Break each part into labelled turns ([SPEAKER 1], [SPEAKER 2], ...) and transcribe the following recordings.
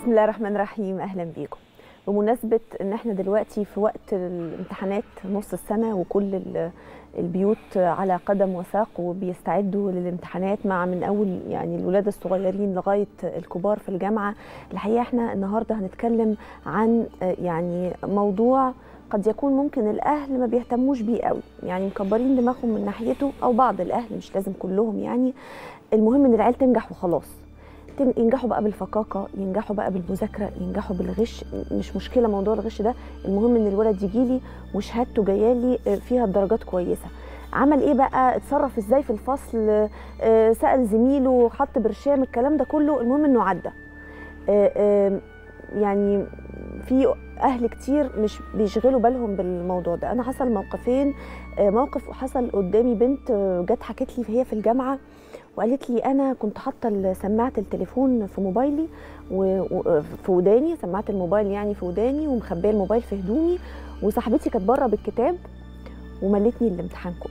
[SPEAKER 1] بسم الله الرحمن الرحيم اهلا بيكم بمناسبه ان احنا دلوقتي في وقت الامتحانات نص السنه وكل ال- البيوت على قدم وساق وبيستعدوا للامتحانات مع من اول يعني الولاد الصغيرين لغايه الكبار في الجامعه الحقيقه احنا النهارده هنتكلم عن آه، يعني موضوع قد يكون ممكن الاهل ما بيهتموش بيه قوي يعني مكبرين دماغهم من ناحيته او بعض الاهل مش لازم كلهم يعني المهم ان العيال تنجح وخلاص تن- ينجحوا بقى بالفقاقه ينجحوا بقى بالمذاكره ينجحوا بالغش مش مشكله موضوع الغش ده المهم ان الولد يجي لي وشهادته جايه لي فيها درجات كويسه عمل ايه بقى اتصرف ازاي في الفصل آه، سال زميله حط برشام الكلام ده كله المهم انه عدى آه، آه، يعني في اهل كتير مش بيشغلوا بالهم بالموضوع ده انا حصل موقفين آه، موقف حصل قدامي بنت آه، جت حكت لي هي في الجامعه وقالت لي انا كنت حاطه سماعه التليفون في موبايلي وفي وداني سماعه الموبايل يعني في وداني ومخبيه الموبايل في هدومي وصاحبتي كانت بره بالكتاب وملتني الامتحان كله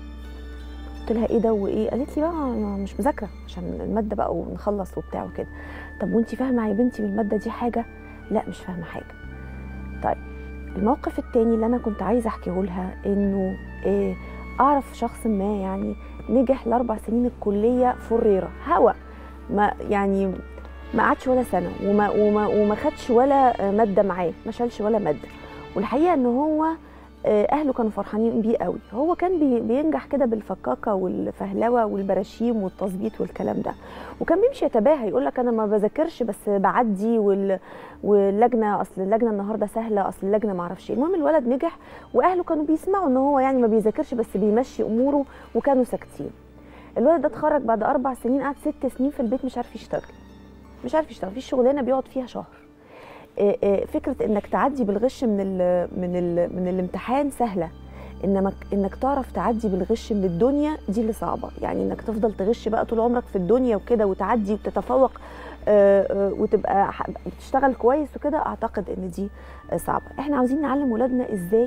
[SPEAKER 1] قلت لها ايه ده وايه قالت لي بقى انا مش مذاكره عشان الماده بقى ونخلص وبتاع وكده طب وانت فاهمه يا بنتي بالماده دي حاجه لا مش فاهمه حاجه طيب الموقف التاني اللي انا كنت عايزه احكيه لها انه إيه اعرف شخص ما يعني نجح الاربع سنين الكليه فريره هوا ما يعني ما قعدش ولا سنه وما وما وما خدش ولا ماده معاه ما شالش ولا ماده والحقيقه ان هو آه، اهله كانوا فرحانين بيه قوي هو كان بي- بينجح كده بالفكاكه والفهلوه والبراشيم والتظبيط والكلام ده وكان بيمشي يتباهى يقول لك انا ما بذاكرش بس بعدي وال... واللجنه اصل اللجنه النهارده سهله اصل اللجنه ما اعرفش إيه. المهم الولد نجح واهله كانوا بيسمعوا ان هو يعني ما بيذاكرش بس بيمشي اموره وكانوا ساكتين الولد ده اتخرج بعد اربع سنين قعد ست سنين في البيت مش عارف يشتغل مش عارف يشتغل في شغلانه بيقعد فيها شهر إيه إيه فكره انك تعدي بالغش من ال من ال من الامتحان سهله انما ك- انك تعرف تعدي بالغش من الدنيا دي اللي صعبه يعني انك تفضل تغش بقى طول عمرك في الدنيا وكده وتعدي وتتفوق آه، آه، وتبقى ح- بتشتغل كويس وكده اعتقد ان دي آه، صعبه احنا عاوزين نعلم ولادنا ازاي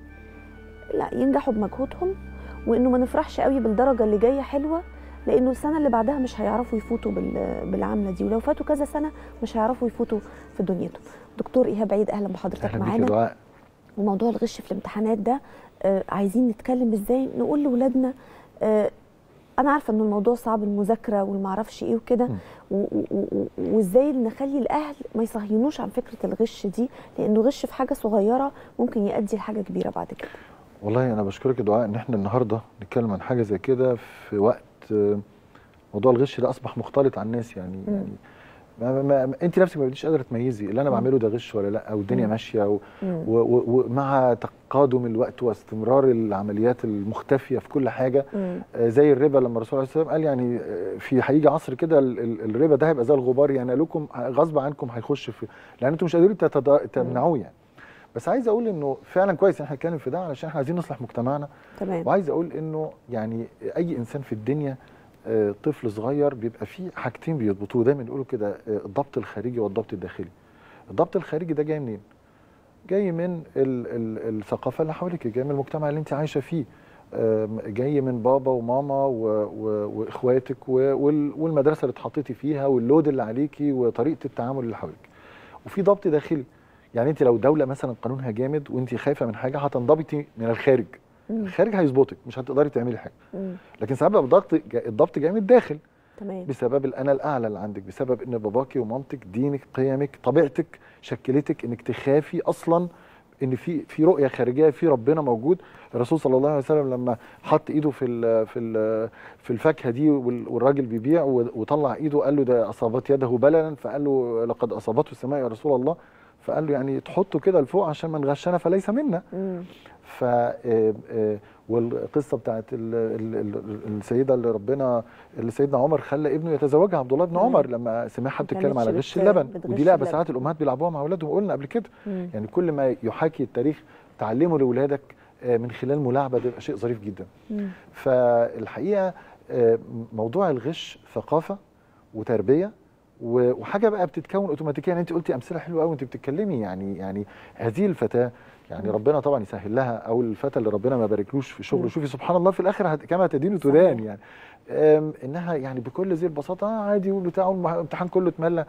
[SPEAKER 1] لا ينجحوا بمجهودهم وانه ما نفرحش قوي بالدرجه اللي جايه حلوه لانه السنه اللي بعدها مش هيعرفوا يفوتوا بال- بالعامله دي ولو فاتوا كذا سنه مش هيعرفوا يفوتوا في دنيتهم دكتور ايهاب عيد اهلا بحضرتك
[SPEAKER 2] اهلا بيك يا
[SPEAKER 1] معانا
[SPEAKER 2] دعاء
[SPEAKER 1] وموضوع الغش في الامتحانات ده آه عايزين نتكلم ازاي نقول لاولادنا آه انا عارفه ان الموضوع صعب المذاكره والمعرفش ايه وكده
[SPEAKER 2] مم.
[SPEAKER 1] و- و- و- وازاي نخلي الاهل ما يصهينوش عن فكره الغش دي لانه غش في حاجه صغيره ممكن يؤدي لحاجه كبيره بعد كده
[SPEAKER 2] والله انا بشكرك يا دعاء ان احنا النهارده نتكلم عن حاجه زي كده في وقت آه، موضوع الغش ده اصبح مختلط على الناس يعني
[SPEAKER 1] مم.
[SPEAKER 2] يعني ما ما ما انت نفسك ما بقيتيش قادره تميزي اللي انا
[SPEAKER 1] مم.
[SPEAKER 2] بعمله ده غش ولا لا او الدنيا
[SPEAKER 1] مم.
[SPEAKER 2] ماشيه و-
[SPEAKER 1] مم.
[SPEAKER 2] و- و- ومع تقادم الوقت واستمرار العمليات المختفيه في كل حاجه
[SPEAKER 1] مم.
[SPEAKER 2] آه، زي الربا لما الرسول عليه الصلاه والسلام قال يعني آه، في هيجي عصر كده ال- ال- الربا ده هيبقى زي الغبار يعني لكم غصب عنكم هيخش في لان انتم مش قادرين تتضا- تمنعوه يعني بس عايز اقول انه فعلا كويس ان احنا نتكلم في ده علشان احنا عايزين نصلح مجتمعنا
[SPEAKER 1] تمام
[SPEAKER 2] وعايز اقول انه يعني اي انسان في الدنيا آه، طفل صغير بيبقى فيه حاجتين بيضبطوه دايما يقولوا كده آه، الضبط الخارجي والضبط الداخلي الضبط الخارجي ده جاي منين جاي من ال ال الثقافه اللي حواليك جاي من المجتمع اللي انت عايشه فيه آم، جاي من بابا وماما و- و- واخواتك و- وال- والمدرسه اللي اتحطيتي فيها واللود اللي عليكي وطريقه التعامل اللي حواليك وفي ضبط داخلي يعني انت لو دوله مثلا قانونها جامد وانت خايفه من حاجه هتنضبطي من الخارج
[SPEAKER 1] مم.
[SPEAKER 2] الخارج هيظبطك مش هتقدري تعملي حاجه
[SPEAKER 1] مم.
[SPEAKER 2] لكن ساعات بقى الضغط جا- الضبط جاي من الداخل
[SPEAKER 1] تمام
[SPEAKER 2] بسبب الانا الاعلى اللي عندك بسبب ان باباكي ومامتك دينك قيمك طبيعتك شكلتك انك تخافي اصلا ان في في رؤيه خارجيه في ربنا موجود الرسول صلى الله عليه وسلم لما حط ايده في ال في ال في الفاكهه دي وال- والراجل بيبيع و- وطلع ايده قال له ده اصابت يده بللا فقال له لقد اصابته السماء يا رسول الله فقال له يعني تحطه كده لفوق عشان من غشنا فليس منا
[SPEAKER 1] مم.
[SPEAKER 2] ف آه، آه، والقصه بتاعت ال- ال- ال- السيده اللي ربنا اللي سيدنا عمر خلى ابنه يتزوجها عبد الله بن
[SPEAKER 1] مم.
[SPEAKER 2] عمر لما سمعها
[SPEAKER 1] ما
[SPEAKER 2] بتتكلم على
[SPEAKER 1] كانتش
[SPEAKER 2] غش
[SPEAKER 1] بت-
[SPEAKER 2] اللبن
[SPEAKER 1] بتغش
[SPEAKER 2] ودي لعبه
[SPEAKER 1] اللبن.
[SPEAKER 2] ساعات الامهات بيلعبوها مع اولادهم قلنا قبل كده
[SPEAKER 1] مم.
[SPEAKER 2] يعني كل ما يحاكي التاريخ تعلمه لاولادك آه، من خلال ملاعبه ده يبقى شيء ظريف جدا
[SPEAKER 1] مم.
[SPEAKER 2] فالحقيقه آه، موضوع الغش ثقافه وتربيه و- وحاجه بقى بتتكون اوتوماتيكيا يعني انت قلتي امثله حلوه قوي وانت بتتكلمي يعني يعني هذه الفتاه يعني
[SPEAKER 1] مم.
[SPEAKER 2] ربنا طبعا يسهل لها او الفتى اللي ربنا ما باركلوش في
[SPEAKER 1] مم.
[SPEAKER 2] شغله شوفي سبحان الله في الاخر هت- كما تدين
[SPEAKER 1] صحيح.
[SPEAKER 2] تدان يعني أم، انها يعني بكل ذي البساطه آه عادي والبتاع والامتحان كله اتملى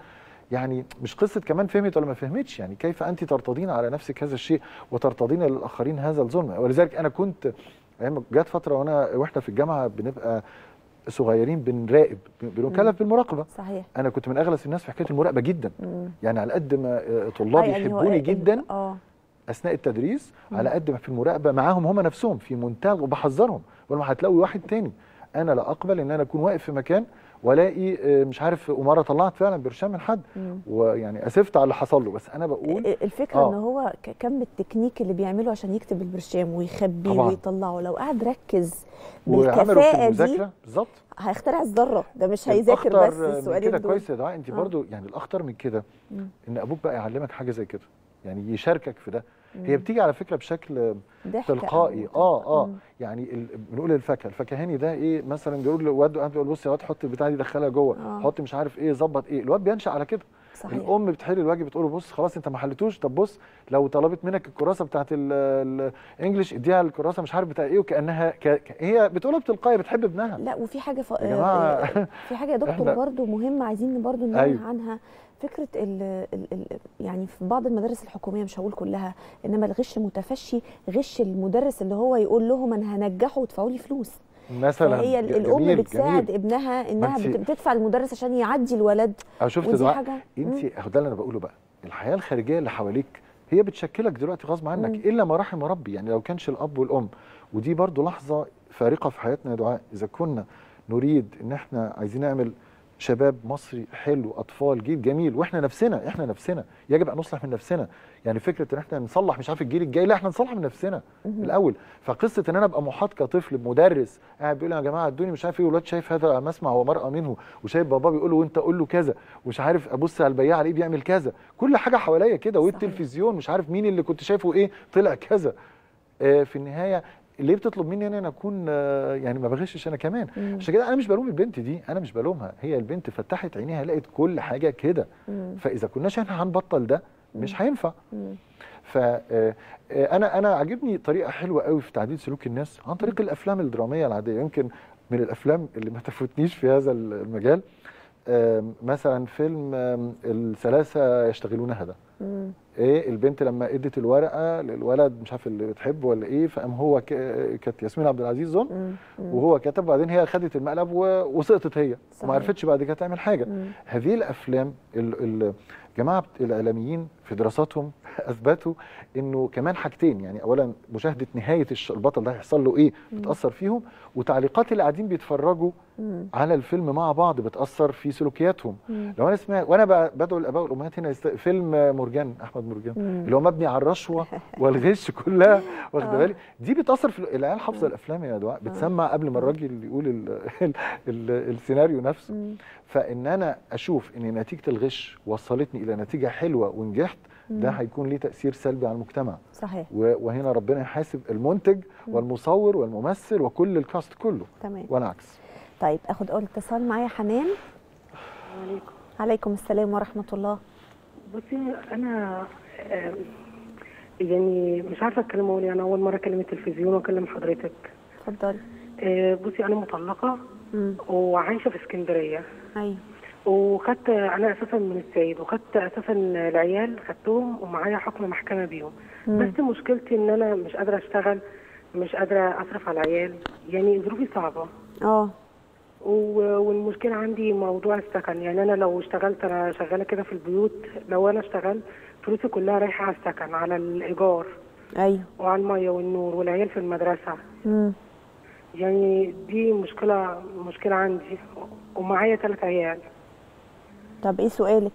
[SPEAKER 2] يعني مش قصه كمان فهمت ولا ما فهمتش يعني كيف انت ترتضين على نفسك هذا الشيء وترتضين للاخرين هذا الظلم ولذلك انا كنت ايام جت فتره وانا واحنا في الجامعه بنبقى صغيرين بنراقب بنكلف بالمراقبه
[SPEAKER 1] صحيح
[SPEAKER 2] انا كنت من اغلس الناس في حكايه المراقبه جدا
[SPEAKER 1] مم.
[SPEAKER 2] يعني على قد ما آه،
[SPEAKER 1] آه،
[SPEAKER 2] طلابي
[SPEAKER 1] يعني هو
[SPEAKER 2] يحبوني
[SPEAKER 1] ال-
[SPEAKER 2] جدا
[SPEAKER 1] اه
[SPEAKER 2] اثناء التدريس
[SPEAKER 1] مم.
[SPEAKER 2] على قد ما في المراقبه معاهم هم نفسهم في منتهى وبحذرهم بقول لهم هتلاقوا واحد تاني انا لا اقبل ان انا اكون واقف في مكان والاقي آه، مش عارف ومره طلعت فعلا برشام من حد
[SPEAKER 1] مم.
[SPEAKER 2] ويعني اسفت على اللي حصل له بس انا بقول
[SPEAKER 1] الفكره
[SPEAKER 2] آه.
[SPEAKER 1] ان هو ك- كم التكنيك اللي بيعمله عشان يكتب البرشام ويخبيه
[SPEAKER 2] طبعاً.
[SPEAKER 1] ويطلعه لو قعد ركز
[SPEAKER 2] وعملوا في
[SPEAKER 1] بالكفاءه دي
[SPEAKER 2] المذاكره بالظبط
[SPEAKER 1] هيخترع الذره ده مش هيذاكر بس
[SPEAKER 2] الأخطر من
[SPEAKER 1] السؤالين
[SPEAKER 2] كده
[SPEAKER 1] دول
[SPEAKER 2] كويس يا دعاء انت
[SPEAKER 1] آه.
[SPEAKER 2] برضو يعني الاخطر من كده
[SPEAKER 1] مم.
[SPEAKER 2] ان ابوك بقى يعلمك حاجه زي كده يعني يشاركك في ده
[SPEAKER 1] مم.
[SPEAKER 2] هي بتيجي على فكره بشكل
[SPEAKER 1] ضحك
[SPEAKER 2] تلقائي
[SPEAKER 1] أو-
[SPEAKER 2] اه اه
[SPEAKER 1] مم.
[SPEAKER 2] يعني ال- بنقول الفاكهه الفكهاني ده ايه مثلا بيقول للواد قاعد بيقول بص يا واد حط البتاعه دي دخلها جوه
[SPEAKER 1] آه.
[SPEAKER 2] حط مش عارف ايه ظبط ايه الواد بينشا على كده
[SPEAKER 1] صحيح
[SPEAKER 2] الام بتحل الواجب بتقول له بص خلاص انت ما حلتوش طب بص لو طلبت منك الكراسه بتاعت ال- الانجليش اديها الكراسه مش عارف بتاع ايه وكانها ك... ك- هي بتقولها بتلقائي بتحب ابنها
[SPEAKER 1] لا وفي حاجه ف...
[SPEAKER 2] يا جماعة،
[SPEAKER 1] في حاجه يا دكتور
[SPEAKER 2] إحنا-
[SPEAKER 1] برضو مهمه عايزين برضو ننوه
[SPEAKER 2] أيوة.
[SPEAKER 1] عنها فكره ال ال ال يعني في بعض المدارس الحكوميه مش هقول كلها انما الغش متفشي غش المدرس اللي هو يقول لهم انا هنجحه وادفعوا لي فلوس
[SPEAKER 2] مثلا
[SPEAKER 1] فهي ال-
[SPEAKER 2] ج-
[SPEAKER 1] الام
[SPEAKER 2] جميل
[SPEAKER 1] بتساعد
[SPEAKER 2] جميل
[SPEAKER 1] ابنها انها
[SPEAKER 2] أنت-
[SPEAKER 1] بت- بتدفع المدرس عشان يعدي الولد
[SPEAKER 2] أو شفت
[SPEAKER 1] ودي
[SPEAKER 2] دعاء
[SPEAKER 1] حاجه
[SPEAKER 2] انت
[SPEAKER 1] مم.
[SPEAKER 2] اهو ده اللي انا بقوله بقى الحياه الخارجيه اللي حواليك هي بتشكلك دلوقتي غصب عنك
[SPEAKER 1] مم.
[SPEAKER 2] الا ما رحم ربي يعني لو كانش الاب والام ودي برضو لحظه فارقه في حياتنا يا دعاء اذا كنا نريد ان احنا عايزين نعمل شباب مصري حلو اطفال جيل جميل واحنا نفسنا احنا نفسنا يجب ان نصلح من نفسنا يعني فكره ان احنا نصلح مش عارف الجيل الجاي لا احنا نصلح من نفسنا
[SPEAKER 1] مهم.
[SPEAKER 2] الاول فقصه ان انا ابقى محاط كطفل بمدرس قاعد بيقول يا جماعه ادوني مش عارف ايه والواد شايف هذا مسمع ومرأى منه وشايف باباه بيقول له وانت قول له كذا ومش عارف ابص على البياع عليه بيعمل كذا كل حاجه حواليا كده
[SPEAKER 1] صحيح.
[SPEAKER 2] والتلفزيون مش عارف مين اللي كنت شايفه ايه طلع كذا آه في النهايه ليه بتطلب مني ان انا اكون آه يعني ما بغشش انا كمان
[SPEAKER 1] مم.
[SPEAKER 2] عشان كده انا مش بلوم البنت دي انا مش بلومها هي البنت فتحت عينيها لقت كل حاجه كده
[SPEAKER 1] مم.
[SPEAKER 2] فاذا كناش احنا هنبطل ده مش هينفع
[SPEAKER 1] مم.
[SPEAKER 2] فانا انا عاجبني طريقه حلوه قوي في تعديل سلوك الناس عن طريق الافلام الدراميه العاديه يمكن من الافلام اللي ما تفوتنيش في هذا المجال آم، مثلا فيلم آم، الثلاثه يشتغلونها ده
[SPEAKER 1] مم.
[SPEAKER 2] ايه البنت لما ادت الورقه للولد مش عارف اللي بتحبه ولا ايه فقام هو ك- كانت ياسمين عبد العزيز ظن
[SPEAKER 1] مم. مم.
[SPEAKER 2] وهو كتب وبعدين هي خدت المقلب و- وسقطت هي
[SPEAKER 1] صحيح.
[SPEAKER 2] وما عرفتش بعد كده تعمل حاجه
[SPEAKER 1] مم.
[SPEAKER 2] هذه الافلام ال- ال- جماعه الاعلاميين في دراساتهم اثبتوا انه كمان حاجتين يعني اولا مشاهده نهايه الش- البطل ده هيحصل له ايه بتاثر فيهم وتعليقات اللي قاعدين بيتفرجوا
[SPEAKER 1] مم.
[SPEAKER 2] على الفيلم مع بعض بتاثر في سلوكياتهم
[SPEAKER 1] مم.
[SPEAKER 2] لو انا سمعت وانا ب- بدعو الاباء والامهات هنا يست... فيلم مرجان احمد مرجان
[SPEAKER 1] مم.
[SPEAKER 2] اللي هو مبني على الرشوه والغش كلها واخد
[SPEAKER 1] آه.
[SPEAKER 2] بالي دي بتاثر في العيال حافظه الافلام يا دعاء بتسمع قبل ما الراجل يقول ال... ال... ال... السيناريو نفسه
[SPEAKER 1] مم.
[SPEAKER 2] فان انا اشوف ان نتيجه الغش وصلتني الى نتيجه حلوه ونجحت ده
[SPEAKER 1] مم.
[SPEAKER 2] هيكون ليه تاثير سلبي على المجتمع
[SPEAKER 1] صحيح
[SPEAKER 2] و- وهنا ربنا يحاسب المنتج والمصور والممثل وكل الكاست كله
[SPEAKER 1] تمام
[SPEAKER 2] والعكس
[SPEAKER 1] طيب اخد اول اتصال معايا حنان
[SPEAKER 3] عليكم
[SPEAKER 1] عليكم السلام ورحمه الله
[SPEAKER 3] بصي انا آم، يعني مش عارفه اتكلم اقول يعني اول مره اكلم التلفزيون واكلم حضرتك
[SPEAKER 1] اتفضلي
[SPEAKER 3] آه، بصي انا مطلقه
[SPEAKER 1] مم.
[SPEAKER 3] وعايشه في اسكندريه
[SPEAKER 1] ايوه
[SPEAKER 3] وخدت انا اساسا من السيد وخدت اساسا العيال خدتهم ومعايا حكم محكمه بيهم
[SPEAKER 1] مم.
[SPEAKER 3] بس مشكلتي ان انا مش قادره اشتغل مش قادره اصرف على العيال يعني ظروفي صعبه
[SPEAKER 1] اه
[SPEAKER 3] و- والمشكلة عندي موضوع السكن يعني أنا لو اشتغلت أنا شغالة كده في البيوت لو أنا اشتغلت فلوسي كلها رايحة على السكن على الإيجار
[SPEAKER 1] ايوه
[SPEAKER 3] وعلى المية والنور والعيال في المدرسة
[SPEAKER 1] مم.
[SPEAKER 3] يعني دي مشكلة مشكلة عندي ومعايا ثلاث عيال
[SPEAKER 1] طب ايه سؤالك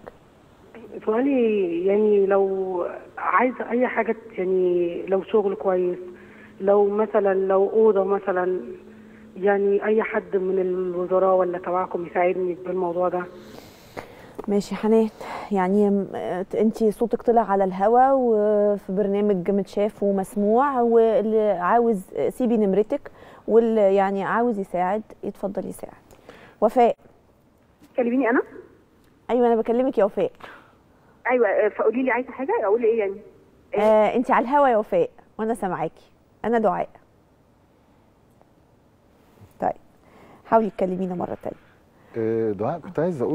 [SPEAKER 3] سؤالي يعني لو عايزة أي حاجة يعني لو شغل كويس لو مثلا لو أوضة مثلا يعني أي حد من الوزراء ولا تبعكم يساعدني بالموضوع ده
[SPEAKER 1] ماشي حنان يعني انت صوتك طلع على الهوا وفي برنامج متشاف ومسموع واللي عاوز سيبي نمرتك واللي يعني عاوز يساعد يتفضل يساعد وفاء
[SPEAKER 4] كلميني انا
[SPEAKER 1] ايوه انا بكلمك يا وفاء
[SPEAKER 4] ايوه آه، فقولي لي عايزه حاجه اقول ايه يعني
[SPEAKER 1] آه انت على الهوا يا وفاء وانا سامعاكي انا دعاء طيب حاولي تكلمينا مره تانية
[SPEAKER 2] آه، دعاء كنت عايز اقول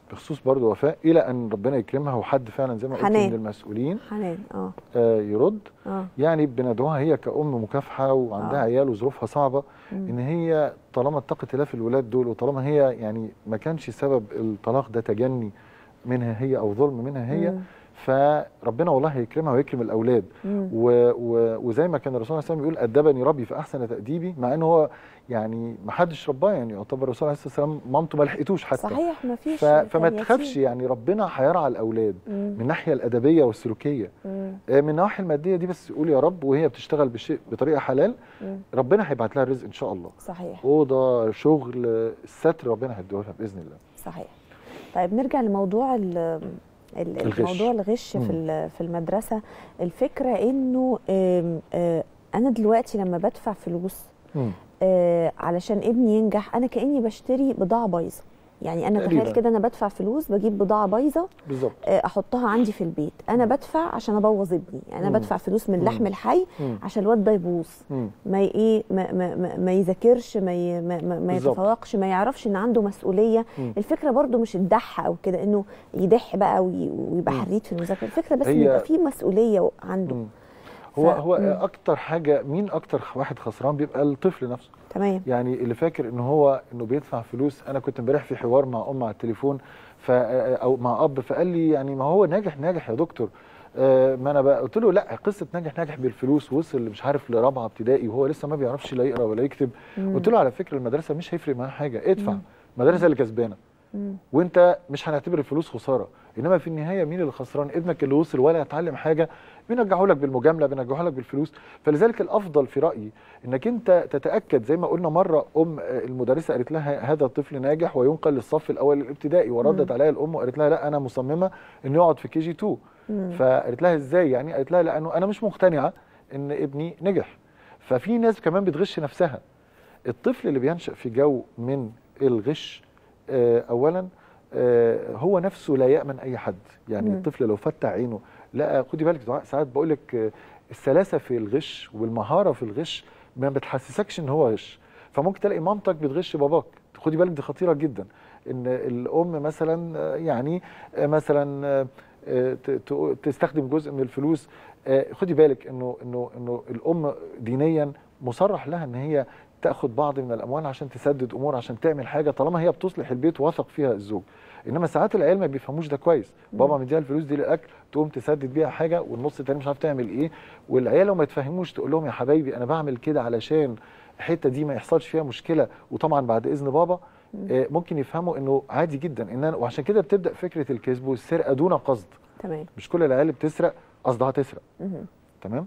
[SPEAKER 2] بخصوص برضه وفاء الى ان ربنا يكرمها وحد فعلا زي ما قلت
[SPEAKER 1] حنان.
[SPEAKER 2] من المسؤولين
[SPEAKER 1] حنان اه
[SPEAKER 2] آه، يرد
[SPEAKER 1] اه
[SPEAKER 2] يعني بندعوها هي كأم مكافحة وعندها
[SPEAKER 1] آه.
[SPEAKER 2] عيال وظروفها صعبة
[SPEAKER 1] مم.
[SPEAKER 2] ان هي طالما اتقت الله في الولاد دول وطالما هي يعني ما كانش سبب الطلاق ده تجني منها هي او ظلم منها هي
[SPEAKER 1] مم.
[SPEAKER 2] فربنا والله هيكرمها ويكرم الاولاد
[SPEAKER 1] مم.
[SPEAKER 2] و و وزي ما كان الرسول صلى الله عليه وسلم بيقول ادبني ربي فاحسن تاديبي مع ان هو يعني ما حدش رباه يعني يعتبر الرسول عليه الصلاه والسلام مامته ما لحقتوش حتى
[SPEAKER 1] صحيح ما فيش
[SPEAKER 2] ف... فما
[SPEAKER 1] كان
[SPEAKER 2] تخافش
[SPEAKER 1] يتيم.
[SPEAKER 2] يعني ربنا هيرعى الاولاد
[SPEAKER 1] مم.
[SPEAKER 2] من الناحيه الادبيه والسلوكيه
[SPEAKER 1] مم.
[SPEAKER 2] آه، من النواحي الماديه دي بس قول يا رب وهي بتشتغل بشيء بطريقه حلال
[SPEAKER 1] مم.
[SPEAKER 2] ربنا هيبعت لها الرزق ان شاء الله
[SPEAKER 1] صحيح
[SPEAKER 2] اوضه شغل آه، الستر ربنا هيديه لها باذن الله
[SPEAKER 1] صحيح طيب نرجع لموضوع ال ال-
[SPEAKER 2] الغش.
[SPEAKER 1] الموضوع الغش في
[SPEAKER 2] مم.
[SPEAKER 1] ال- في المدرسه الفكره انه آم، آه، انا دلوقتي لما بدفع فلوس
[SPEAKER 2] مم.
[SPEAKER 1] آه، علشان ابني ينجح انا كاني بشتري بضاعه بايظه يعني انا
[SPEAKER 2] تقريباً.
[SPEAKER 1] تخيل كده انا بدفع فلوس بجيب بضاعه بايظه
[SPEAKER 2] بالظبط
[SPEAKER 1] آه، احطها عندي في البيت انا بدفع عشان ابوظ ابني يعني انا
[SPEAKER 2] مم.
[SPEAKER 1] بدفع فلوس من
[SPEAKER 2] مم.
[SPEAKER 1] لحم الحي
[SPEAKER 2] مم.
[SPEAKER 1] عشان الواد ده يبوظ
[SPEAKER 2] مم.
[SPEAKER 1] ما ي- ايه ما, ما, ما, ما يذاكرش ما, ي- ما, ما, ما
[SPEAKER 2] بالظبط.
[SPEAKER 1] يتفوقش ما يعرفش ان عنده مسؤوليه
[SPEAKER 2] مم.
[SPEAKER 1] الفكره برضو مش الدح او كده انه يدح بقى وي- ويبقى
[SPEAKER 2] مم.
[SPEAKER 1] حريت في المذاكره الفكره بس ان
[SPEAKER 2] هي-
[SPEAKER 1] يبقى في مسؤوليه عنده
[SPEAKER 2] مم. هو
[SPEAKER 1] ف-
[SPEAKER 2] هو
[SPEAKER 1] مم.
[SPEAKER 2] اكتر حاجه مين اكتر واحد خسران بيبقى الطفل نفسه
[SPEAKER 1] تمام
[SPEAKER 2] يعني اللي فاكر ان هو انه بيدفع فلوس انا كنت امبارح في حوار مع ام على التليفون ف او مع اب فقال لي يعني ما هو ناجح ناجح يا دكتور آه، ما انا بقى قلت له لا قصه ناجح ناجح بالفلوس وصل مش عارف لرابعه ابتدائي وهو لسه ما بيعرفش لا يقرا ولا يكتب
[SPEAKER 1] مم.
[SPEAKER 2] قلت له على فكره المدرسه مش هيفرق معاها حاجه ادفع
[SPEAKER 1] مم.
[SPEAKER 2] المدرسه اللي كسبانه
[SPEAKER 1] مم.
[SPEAKER 2] وانت مش هنعتبر الفلوس خساره انما في النهايه مين اللي خسران ابنك اللي وصل ولا يتعلم حاجه بينجحوا لك بالمجامله بينجحوا لك بالفلوس فلذلك الافضل في رايي انك انت تتاكد زي ما قلنا مره ام آه، المدرسه قالت لها هذا الطفل ناجح وينقل للصف الاول الابتدائي وردت
[SPEAKER 1] مم.
[SPEAKER 2] عليها الام وقالت لها لا انا مصممه انه يقعد في كي جي 2
[SPEAKER 1] مم.
[SPEAKER 2] فقالت لها ازاي يعني قالت لها لانه انا مش مقتنعه ان ابني نجح ففي ناس كمان بتغش نفسها الطفل اللي بينشأ في جو من الغش آه، اولا آه، هو نفسه لا يامن اي حد يعني
[SPEAKER 1] مم.
[SPEAKER 2] الطفل لو فتح عينه لا خدي بالك دعاء ساعات بقول لك آه، السلاسه في الغش والمهاره في الغش ما بتحسسكش ان هو غش فممكن تلاقي مامتك بتغش باباك خدي بالك دي خطيره جدا ان الام مثلا آه، يعني آه، مثلا آه، آه، ت- ت- تستخدم جزء من الفلوس آه، خدي بالك انه انه انه الام دينيا مصرح لها ان هي تاخد بعض من الاموال عشان تسدد امور عشان تعمل حاجه طالما هي بتصلح البيت واثق فيها الزوج انما ساعات العيال ما بيفهموش ده كويس بابا مديها الفلوس دي للاكل تقوم تسدد بيها حاجه والنص التاني مش عارف تعمل ايه والعيال لو ما يتفهموش تقول لهم يا حبايبي انا بعمل كده علشان الحته دي ما يحصلش فيها مشكله وطبعا بعد اذن بابا آه، ممكن يفهموا انه عادي جدا ان أنا وعشان كده بتبدا فكره الكذب والسرقه دون قصد
[SPEAKER 1] تمام
[SPEAKER 2] مش كل العيال اللي بتسرق قصدها تسرق
[SPEAKER 1] مهم.
[SPEAKER 2] تمام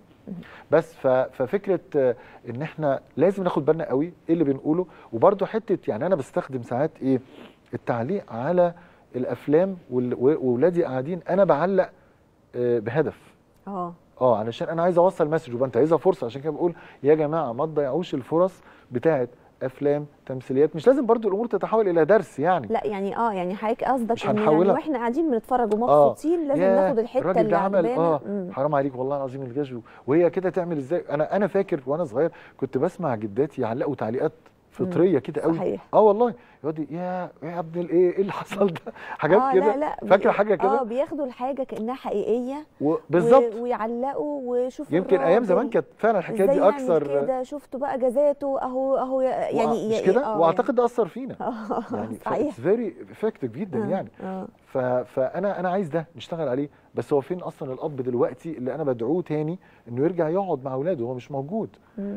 [SPEAKER 2] بس ف- ففكره آه، ان احنا لازم ناخد بالنا قوي ايه اللي بنقوله وبرده حته يعني انا بستخدم ساعات ايه التعليق على الافلام وال- و- واولادي قاعدين انا بعلق آه، بهدف
[SPEAKER 1] اه
[SPEAKER 2] اه علشان انا عايز اوصل مسج وبقى انت عايزها فرصه عشان كده بقول يا جماعه ما تضيعوش الفرص بتاعه افلام تمثيليات مش لازم برضو الامور تتحول الى درس يعني
[SPEAKER 1] لا يعني اه يعني حضرتك قصدك
[SPEAKER 2] مش
[SPEAKER 1] ان يعني
[SPEAKER 2] هنحولها.
[SPEAKER 1] واحنا قاعدين بنتفرج ومبسوطين لازم
[SPEAKER 2] يا
[SPEAKER 1] ناخد الحته
[SPEAKER 2] الراجل
[SPEAKER 1] اللي
[SPEAKER 2] ده عمل
[SPEAKER 1] عجبانا
[SPEAKER 2] اه
[SPEAKER 1] مم.
[SPEAKER 2] حرام عليك والله العظيم الغش وهي كده تعمل ازاي انا انا فاكر وانا صغير كنت بسمع جداتي يعلقوا تعليقات فطريه كده قوي
[SPEAKER 1] صحيح.
[SPEAKER 2] اه والله يقعد ي- يا يا ابن الايه ايه اللي حصل ده حاجات
[SPEAKER 1] اه
[SPEAKER 2] كده
[SPEAKER 1] لا لا
[SPEAKER 2] فاكره
[SPEAKER 1] بي-
[SPEAKER 2] حاجه
[SPEAKER 1] اه
[SPEAKER 2] كده
[SPEAKER 1] بياخدوا الحاجه كانها حقيقيه
[SPEAKER 2] و- بالظبط
[SPEAKER 1] و- ويعلقوا وشوفوا
[SPEAKER 2] يمكن ايام
[SPEAKER 1] الراجل
[SPEAKER 2] زمان كانت فعلا الحكايه
[SPEAKER 1] ازاي
[SPEAKER 2] دي
[SPEAKER 1] يعمل
[SPEAKER 2] اكثر
[SPEAKER 1] كده شفتوا بقى جزاته اهو اهو يعني
[SPEAKER 2] مش
[SPEAKER 1] ي-
[SPEAKER 2] كده
[SPEAKER 1] آه
[SPEAKER 2] واعتقد ده اثر فينا
[SPEAKER 1] يعني
[SPEAKER 2] يعني
[SPEAKER 1] صحيح
[SPEAKER 2] فيري افكتيف جدا
[SPEAKER 1] آه،
[SPEAKER 2] يعني
[SPEAKER 1] اه
[SPEAKER 2] ف... فانا انا عايز ده نشتغل عليه بس هو فين اصلا الاب دلوقتي اللي انا بدعوه تاني انه يرجع يقعد مع اولاده هو مش موجود
[SPEAKER 1] مم.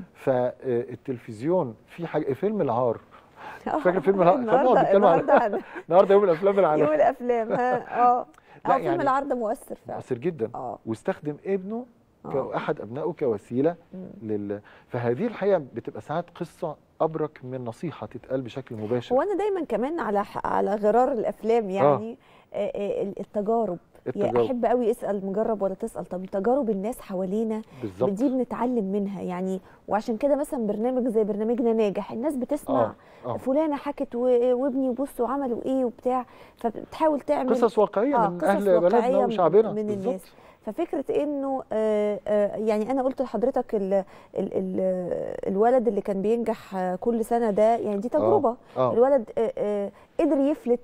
[SPEAKER 2] فالتلفزيون في حاجه فيلم العار
[SPEAKER 1] آه،
[SPEAKER 2] فاكر فيلم العار؟ خلينا نقعد
[SPEAKER 1] النهارده
[SPEAKER 2] نتكلم على-
[SPEAKER 1] النهارده عن
[SPEAKER 2] النهارده يوم الافلام
[SPEAKER 1] يوم
[SPEAKER 2] العالمي
[SPEAKER 1] الافلام ها اه
[SPEAKER 2] لا
[SPEAKER 1] اه فيلم
[SPEAKER 2] يعني-
[SPEAKER 1] العرض مؤثر فعلا
[SPEAKER 2] مؤثر جدا
[SPEAKER 1] اه
[SPEAKER 2] واستخدم ابنه
[SPEAKER 1] آه.
[SPEAKER 2] كاحد ابنائه كوسيله
[SPEAKER 1] مم.
[SPEAKER 2] لل فهذه الحقيقه بتبقى ساعات قصه ابرك من نصيحه تتقال بشكل مباشر
[SPEAKER 1] هو انا دايما كمان على ح- على غرار الافلام يعني آه. آه التجارب
[SPEAKER 2] التجارب.
[SPEAKER 1] يعني احب قوي اسال مجرب ولا تسال طب تجارب الناس حوالينا
[SPEAKER 2] بالظبط
[SPEAKER 1] دي بنتعلم منها يعني وعشان كده مثلا برنامج زي برنامجنا ناجح الناس بتسمع
[SPEAKER 2] اه اه
[SPEAKER 1] فلانه حكت و- وابني بصوا عملوا ايه وبتاع فبتحاول تعمل
[SPEAKER 2] قصص واقعيه
[SPEAKER 1] آه،
[SPEAKER 2] من
[SPEAKER 1] قصص
[SPEAKER 2] اهل بلدنا
[SPEAKER 1] واقعية
[SPEAKER 2] وشعبنا
[SPEAKER 1] من
[SPEAKER 2] بالظبط.
[SPEAKER 1] الناس ففكره انه آه، آه، يعني انا قلت لحضرتك ال ال ال الولد اللي كان بينجح آه، كل سنه ده يعني دي تجربه
[SPEAKER 2] اه
[SPEAKER 1] الولد آه، آه، قدر يفلت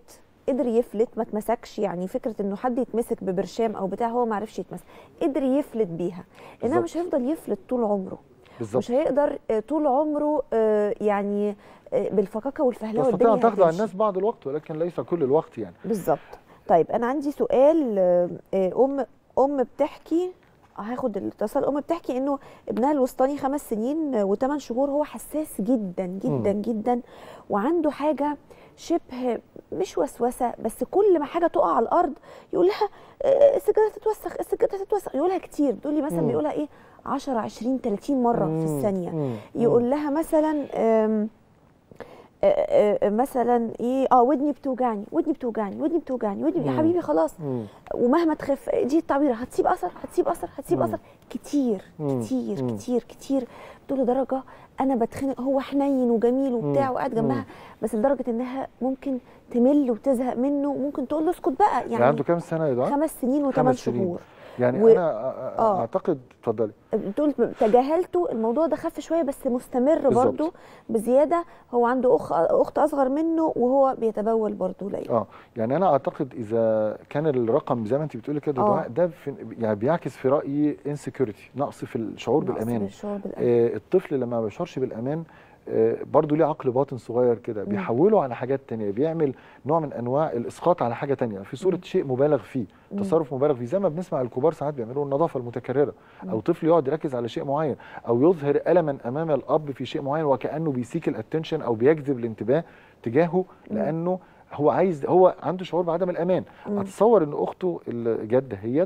[SPEAKER 1] قدر يفلت ما اتمسكش يعني فكره انه حد يتمسك ببرشام او بتاع هو ما عرفش يتمسك قدر يفلت بيها انما
[SPEAKER 2] بالظبط.
[SPEAKER 1] مش هيفضل يفلت طول عمره
[SPEAKER 2] بالظبط
[SPEAKER 1] مش هيقدر آه، طول عمره آه، يعني آه، بالفكاكه والفهلوه
[SPEAKER 2] تستطيع ان
[SPEAKER 1] الدنيا
[SPEAKER 2] تخضع
[SPEAKER 1] هتمشي.
[SPEAKER 2] الناس بعض الوقت ولكن ليس كل الوقت يعني
[SPEAKER 1] بالظبط طيب انا عندي سؤال آه، آه، ام ام بتحكي هاخد الاتصال ام بتحكي انه ابنها الوسطاني خمس سنين وثمان شهور هو حساس جدا جدا
[SPEAKER 2] مم.
[SPEAKER 1] جدا وعنده حاجه شبه مش وسوسه بس كل ما حاجه تقع على الارض يقول لها آه، السجاده تتوسخ السجاده تتوسخ يقولها كتير تقول لي مثلا
[SPEAKER 2] مم.
[SPEAKER 1] بيقولها ايه 10 20 30 مره في
[SPEAKER 2] مم.
[SPEAKER 1] الثانيه
[SPEAKER 2] مم.
[SPEAKER 1] يقول لها مثلا آم، آه، آه، آه، مثلا ايه اه ودني بتوجعني ودني بتوجعني ودني بتوجعني ودني يا
[SPEAKER 2] مم.
[SPEAKER 1] حبيبي خلاص
[SPEAKER 2] مم.
[SPEAKER 1] ومهما تخف دي التعبير هتسيب اثر هتسيب اثر هتسيب
[SPEAKER 2] مم.
[SPEAKER 1] اثر كتير
[SPEAKER 2] مم.
[SPEAKER 1] كتير
[SPEAKER 2] مم.
[SPEAKER 1] كتير كتير بتقول لدرجه انا بتخنق هو حنين وجميل وبتاع
[SPEAKER 2] مم.
[SPEAKER 1] وقاعد
[SPEAKER 2] مم.
[SPEAKER 1] جنبها بس لدرجه انها ممكن تمل وتزهق منه وممكن تقول له اسكت بقى
[SPEAKER 2] يعني
[SPEAKER 1] يعني
[SPEAKER 2] عنده كام سنه يا دعاء
[SPEAKER 1] خمس سنين وثمان
[SPEAKER 2] خمس سنين.
[SPEAKER 1] شهور
[SPEAKER 2] يعني
[SPEAKER 1] و-
[SPEAKER 2] انا أ- أ-
[SPEAKER 1] آه.
[SPEAKER 2] اعتقد اتفضلي
[SPEAKER 1] بتقول تجاهلته الموضوع ده خف شويه بس مستمر
[SPEAKER 2] بالظبط.
[SPEAKER 1] برضه بزياده هو عنده اخ اخت اصغر منه وهو بيتبول برضه ليا
[SPEAKER 2] اه يعني انا اعتقد اذا كان الرقم زي ما انت بتقولي كده
[SPEAKER 1] آه.
[SPEAKER 2] دعاء ده في يعني بيعكس في رايي انسكيورتي نقص في الشعور
[SPEAKER 1] نقص
[SPEAKER 2] بالامان
[SPEAKER 1] بالشعور بالامان
[SPEAKER 2] آه الطفل لما ما بيشعرش بالامان آه برضه ليه عقل باطن صغير كده
[SPEAKER 1] مم.
[SPEAKER 2] بيحوله على حاجات تانية بيعمل نوع من انواع الاسقاط على حاجه تانية في صوره
[SPEAKER 1] مم.
[SPEAKER 2] شيء مبالغ فيه
[SPEAKER 1] مم.
[SPEAKER 2] تصرف مبالغ فيه زي ما بنسمع الكبار ساعات بيعملوا النظافه المتكرره
[SPEAKER 1] مم.
[SPEAKER 2] او طفل يقعد يركز على شيء معين او يظهر الما امام الاب في شيء معين وكانه بيسيك الاتنشن او بيجذب الانتباه تجاهه
[SPEAKER 1] مم.
[SPEAKER 2] لانه هو عايز هو عنده شعور بعدم الامان
[SPEAKER 1] مم.
[SPEAKER 2] اتصور ان اخته الجد هي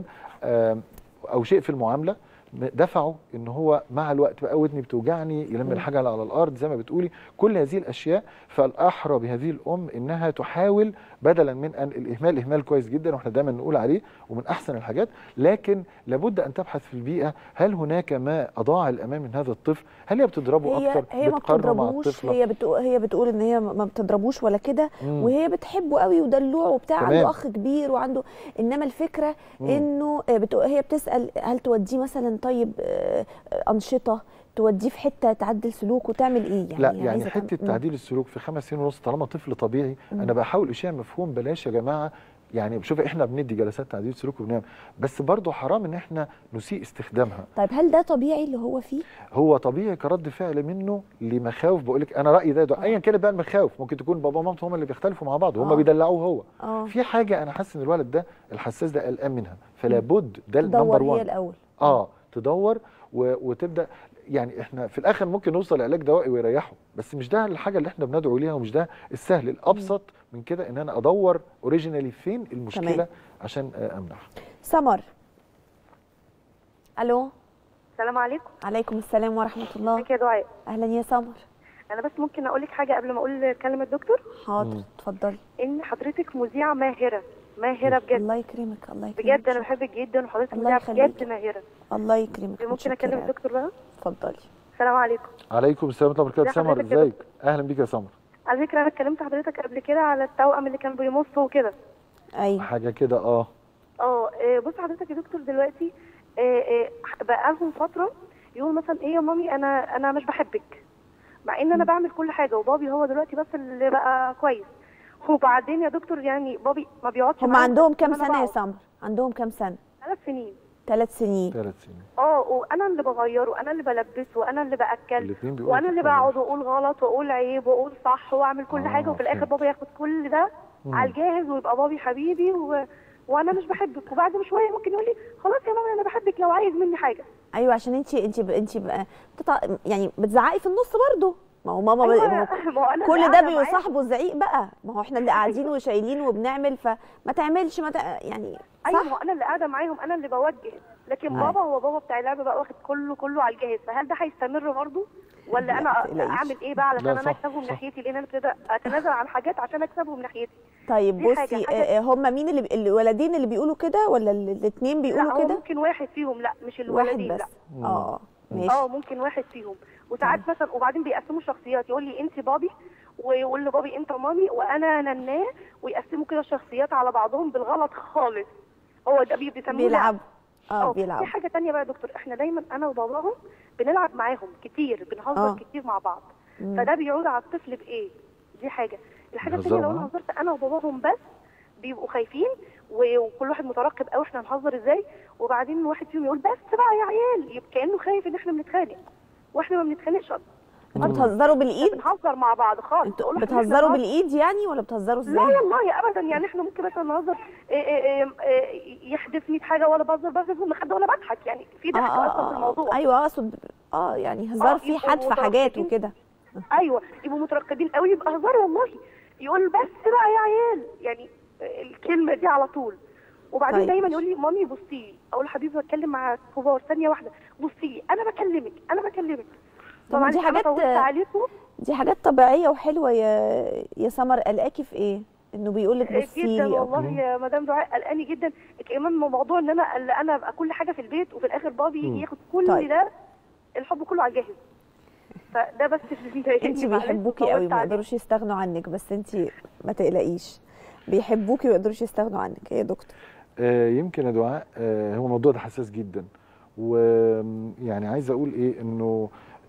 [SPEAKER 2] او شيء في المعامله دفعه ان هو مع الوقت بقى ودني بتوجعني يلم
[SPEAKER 1] مم.
[SPEAKER 2] الحاجه اللي على الارض زي ما بتقولي كل هذه الاشياء فالاحرى بهذه الام انها تحاول بدلا من ان الاهمال اهمال كويس جدا واحنا دايما نقول عليه ومن احسن الحاجات لكن لابد ان تبحث في البيئه هل هناك ما اضاع الامان من هذا الطفل هل هي بتضربه
[SPEAKER 1] هي
[SPEAKER 2] اكتر
[SPEAKER 1] هي ما
[SPEAKER 2] بتقارنه مع
[SPEAKER 1] بتضربوش
[SPEAKER 2] الطفله
[SPEAKER 1] هي بتقول هي بتقول ان هي ما بتضربوش ولا كده
[SPEAKER 2] مم.
[SPEAKER 1] وهي بتحبه قوي ودلوع وبتاع
[SPEAKER 2] تمام.
[SPEAKER 1] عنده اخ كبير وعنده انما الفكره
[SPEAKER 2] مم.
[SPEAKER 1] انه آه، بتق... هي بتسال هل توديه مثلا طيب آه، آه، انشطه توديه في حته تعدل سلوكه تعمل ايه يعني
[SPEAKER 2] لا
[SPEAKER 1] عايزة
[SPEAKER 2] يعني
[SPEAKER 1] تعمل-
[SPEAKER 2] حته
[SPEAKER 1] مم.
[SPEAKER 2] تعديل السلوك في خمس سنين ونص طالما طفل طبيعي
[SPEAKER 1] مم.
[SPEAKER 2] انا بحاول اشيع مفهوم بلاش يا جماعه يعني شوف احنا بندي جلسات تعديل سلوك وبنعمل بس برضه حرام ان احنا نسيء استخدامها
[SPEAKER 1] طيب هل ده طبيعي اللي هو فيه
[SPEAKER 2] هو طبيعي كرد فعل منه لمخاوف بقول لك انا رايي ده, ده
[SPEAKER 1] آه.
[SPEAKER 2] ايا كانت بقى المخاوف ممكن تكون بابا ومامته هم اللي بيختلفوا مع بعض وهم
[SPEAKER 1] آه.
[SPEAKER 2] بيدلعوه هو
[SPEAKER 1] اه
[SPEAKER 2] في حاجه انا حاسس ان الولد ده الحساس ده قلقان منها فلا بد ده
[SPEAKER 1] تدور
[SPEAKER 2] النمبر
[SPEAKER 1] هي
[SPEAKER 2] 1
[SPEAKER 1] الاول
[SPEAKER 2] اه تدور و... وتبدا يعني احنا في الاخر ممكن نوصل لعلاج دوائي ويريحه بس مش ده الحاجه اللي احنا بندعو ليها ومش ده السهل الابسط من كده ان انا ادور اوريجينالي فين المشكله
[SPEAKER 1] تمام.
[SPEAKER 2] عشان آه، امنعها
[SPEAKER 1] سمر الو
[SPEAKER 4] السلام عليكم
[SPEAKER 1] عليكم السلام ورحمه الله
[SPEAKER 4] ازيك يا دعاء
[SPEAKER 1] اهلا يا سمر
[SPEAKER 4] انا بس ممكن اقول لك حاجه قبل ما اقول كلمه دكتور
[SPEAKER 1] حاضر
[SPEAKER 2] مم.
[SPEAKER 1] اتفضلي
[SPEAKER 4] ان حضرتك مذيعه ماهره ماهره بجد
[SPEAKER 1] الله يكرمك الله يكرمك
[SPEAKER 4] بجد انا بحبك جدا وحضرتك
[SPEAKER 1] الله
[SPEAKER 4] مذيعه
[SPEAKER 1] يخليك.
[SPEAKER 4] بجد ماهره
[SPEAKER 1] الله يكرمك
[SPEAKER 4] ممكن
[SPEAKER 1] متشكرة
[SPEAKER 4] اكلم
[SPEAKER 1] أوي.
[SPEAKER 4] الدكتور بقى
[SPEAKER 1] اتفضلي
[SPEAKER 4] السلام عليكم
[SPEAKER 2] عليكم السلام ورحمه الله وبركاته
[SPEAKER 4] ازي
[SPEAKER 2] سمر
[SPEAKER 4] حضرتك يا
[SPEAKER 2] ازيك اهلا بيك يا سمر
[SPEAKER 4] على فكره انا اتكلمت حضرتك قبل كده على التوأم اللي كان بيمص وكده
[SPEAKER 1] ايوه
[SPEAKER 2] حاجه كده اه
[SPEAKER 4] اه آه، بص حضرتك يا دكتور دلوقتي آه، آه، بقى لهم فتره يقول مثلا ايه يا مامي انا انا مش بحبك مع ان انا بعمل كل حاجه وبابي هو دلوقتي بس اللي بقى كويس وبعدين يا دكتور يعني بابي ما بيقعدش
[SPEAKER 1] هم
[SPEAKER 4] معايا
[SPEAKER 1] عندهم كام
[SPEAKER 4] أنا
[SPEAKER 1] سنه يا
[SPEAKER 4] بقعد.
[SPEAKER 1] سمر عندهم كام سنه
[SPEAKER 4] ثلاث سنين
[SPEAKER 1] ثلاث سنين
[SPEAKER 2] ثلاث سنين
[SPEAKER 4] اه وانا اللي بغيره وانا اللي بلبسه وانا اللي باكل
[SPEAKER 2] الاثنين بيقولوا
[SPEAKER 4] وانا اللي
[SPEAKER 2] كده.
[SPEAKER 4] بقعد واقول غلط واقول عيب واقول صح واعمل كل
[SPEAKER 2] آه،
[SPEAKER 4] حاجه وفي الاخر
[SPEAKER 2] فهمت.
[SPEAKER 4] بابا ياخد كل ده
[SPEAKER 2] مم.
[SPEAKER 4] على الجاهز ويبقى بابي حبيبي و... وانا مش بحبك وبعد بشويه ممكن يقول لي خلاص يا ماما انا بحبك لو عايز مني حاجه
[SPEAKER 1] ايوه عشان انت انت انت بتطع... يعني بتزعقي في النص برضه ما هو ماما
[SPEAKER 4] أيوة،
[SPEAKER 1] ما هو
[SPEAKER 4] ما هو أنا
[SPEAKER 1] كل
[SPEAKER 4] اللي
[SPEAKER 1] ده
[SPEAKER 4] قاعدة معاه.
[SPEAKER 1] بيصاحبه الزعيق بقى ما هو احنا اللي قاعدين وشايلين وبنعمل فما تعملش ما ت... يعني
[SPEAKER 4] ايوه ما
[SPEAKER 1] صح
[SPEAKER 4] هو انا اللي قاعده معاهم انا اللي بوجه لكن
[SPEAKER 1] أيوة.
[SPEAKER 4] بابا هو بابا بتاع اللعبه بقى واخد كله كله على الجاهز فهل ده هيستمر برضه ولا
[SPEAKER 1] لا،
[SPEAKER 4] انا
[SPEAKER 1] ما تقلقيش.
[SPEAKER 4] اعمل ايه بقى علشان
[SPEAKER 2] لا،
[SPEAKER 4] انا
[SPEAKER 2] صح،
[SPEAKER 4] اكسبهم
[SPEAKER 2] صح.
[SPEAKER 4] ناحيتي لان انا ابتدى اتنازل عن حاجات عشان اكسبهم ناحيتي
[SPEAKER 1] طيب
[SPEAKER 4] دي حاجة.
[SPEAKER 1] بصي
[SPEAKER 4] حاجة-
[SPEAKER 1] آه، آه، هم مين اللي الولدين اللي بيقولوا كده ولا الاثنين
[SPEAKER 4] لا
[SPEAKER 1] بيقولوا
[SPEAKER 4] هو
[SPEAKER 1] كده
[SPEAKER 4] ممكن واحد فيهم لا مش
[SPEAKER 1] واحد
[SPEAKER 4] الولدين
[SPEAKER 1] بس
[SPEAKER 4] لا
[SPEAKER 2] مم.
[SPEAKER 1] اه ماشي
[SPEAKER 4] اه ممكن واحد فيهم وساعات مثلا وبعدين بيقسموا الشخصيات يقول لي انت بابي ويقول لبابي انت مامي وانا نناه ويقسموا كده الشخصيات على بعضهم بالغلط خالص هو ده بي- بيسموه لعب.
[SPEAKER 1] بيلعبوا اه
[SPEAKER 4] اه في
[SPEAKER 1] بيلعبوا
[SPEAKER 4] حاجه تانية بقى يا دكتور احنا دايما انا وباباهم بنلعب معاهم كتير بنهزر
[SPEAKER 1] آه.
[SPEAKER 4] كتير مع بعض
[SPEAKER 1] مم.
[SPEAKER 4] فده بيعود على الطفل بايه دي حاجه الحاجه التانية
[SPEAKER 2] بيهزروا
[SPEAKER 4] لو انا
[SPEAKER 2] معاهم؟
[SPEAKER 4] هزرت انا وباباهم بس بيبقوا خايفين و- وكل واحد مترقب قوي احنا هنهزر ازاي وبعدين واحد فيهم يقول بس بقى يا عيال يبقى كانه خايف ان احنا بنتخانق واحنا ما بنتخانقش
[SPEAKER 1] انتوا بتهزروا
[SPEAKER 4] احنا
[SPEAKER 1] بالايد
[SPEAKER 4] بنهزر مع بعض خالص
[SPEAKER 1] انتوا
[SPEAKER 4] أقول لحضرتك
[SPEAKER 1] بتهزروا
[SPEAKER 4] إحنا
[SPEAKER 1] بالايد يعني ولا بتهزروا
[SPEAKER 4] لا
[SPEAKER 1] ازاي
[SPEAKER 4] والله ابدا يعني احنا ممكن مثلا نهزر إيه إيه إيه إيه يحدفني بحاجه وانا بهزر بهزر من حد وانا بضحك يعني في
[SPEAKER 1] اه
[SPEAKER 4] ضحك
[SPEAKER 1] اه
[SPEAKER 4] اصلا في
[SPEAKER 1] اه
[SPEAKER 4] الموضوع
[SPEAKER 1] ايوه اقصد اه يعني هزار
[SPEAKER 4] آه،
[SPEAKER 1] فيه
[SPEAKER 4] يبقوا
[SPEAKER 1] حدف حاجات
[SPEAKER 4] مترقبين.
[SPEAKER 1] وكده
[SPEAKER 4] ايوه يبقوا مترقبين قوي يبقى هزار والله يقول بس بقى يا عيال يعني الكلمه دي على طول وبعدين
[SPEAKER 1] طيب.
[SPEAKER 4] دايما يقول لي مامي بصي لي اقول له حبيبي بتكلم مع كبار ثانيه واحده بصي لي انا بكلمك انا بكلمك
[SPEAKER 1] طب ما دي
[SPEAKER 4] معلش أنا
[SPEAKER 1] حاجات-
[SPEAKER 4] طولت عليكم
[SPEAKER 1] دي حاجات طبيعيه وحلوه يا يا سمر قلقاكي في ايه انه بيقول لك بصي
[SPEAKER 4] جدا
[SPEAKER 1] لي أو-
[SPEAKER 4] والله يا مدام دعاء قلقاني جدا كمان موضوع ان انا اللي انا ابقى كل حاجه في البيت وفي الاخر بابي
[SPEAKER 2] مم.
[SPEAKER 4] يجي ياخد كل
[SPEAKER 1] طيب.
[SPEAKER 4] ده الحب كله على الجاهز فده بس اللي مضايقني
[SPEAKER 1] انت
[SPEAKER 4] معلش
[SPEAKER 1] بيحبوكي
[SPEAKER 4] وطولت
[SPEAKER 1] قوي ما
[SPEAKER 4] عليك.
[SPEAKER 1] يقدروش يستغنوا عنك بس انت ما تقلقيش بيحبوكي وما يقدروش يستغنوا عنك يا دكتور
[SPEAKER 2] آه، يمكن يا دعاء آه، هو الموضوع ده حساس جدا ويعني عايز اقول ايه انه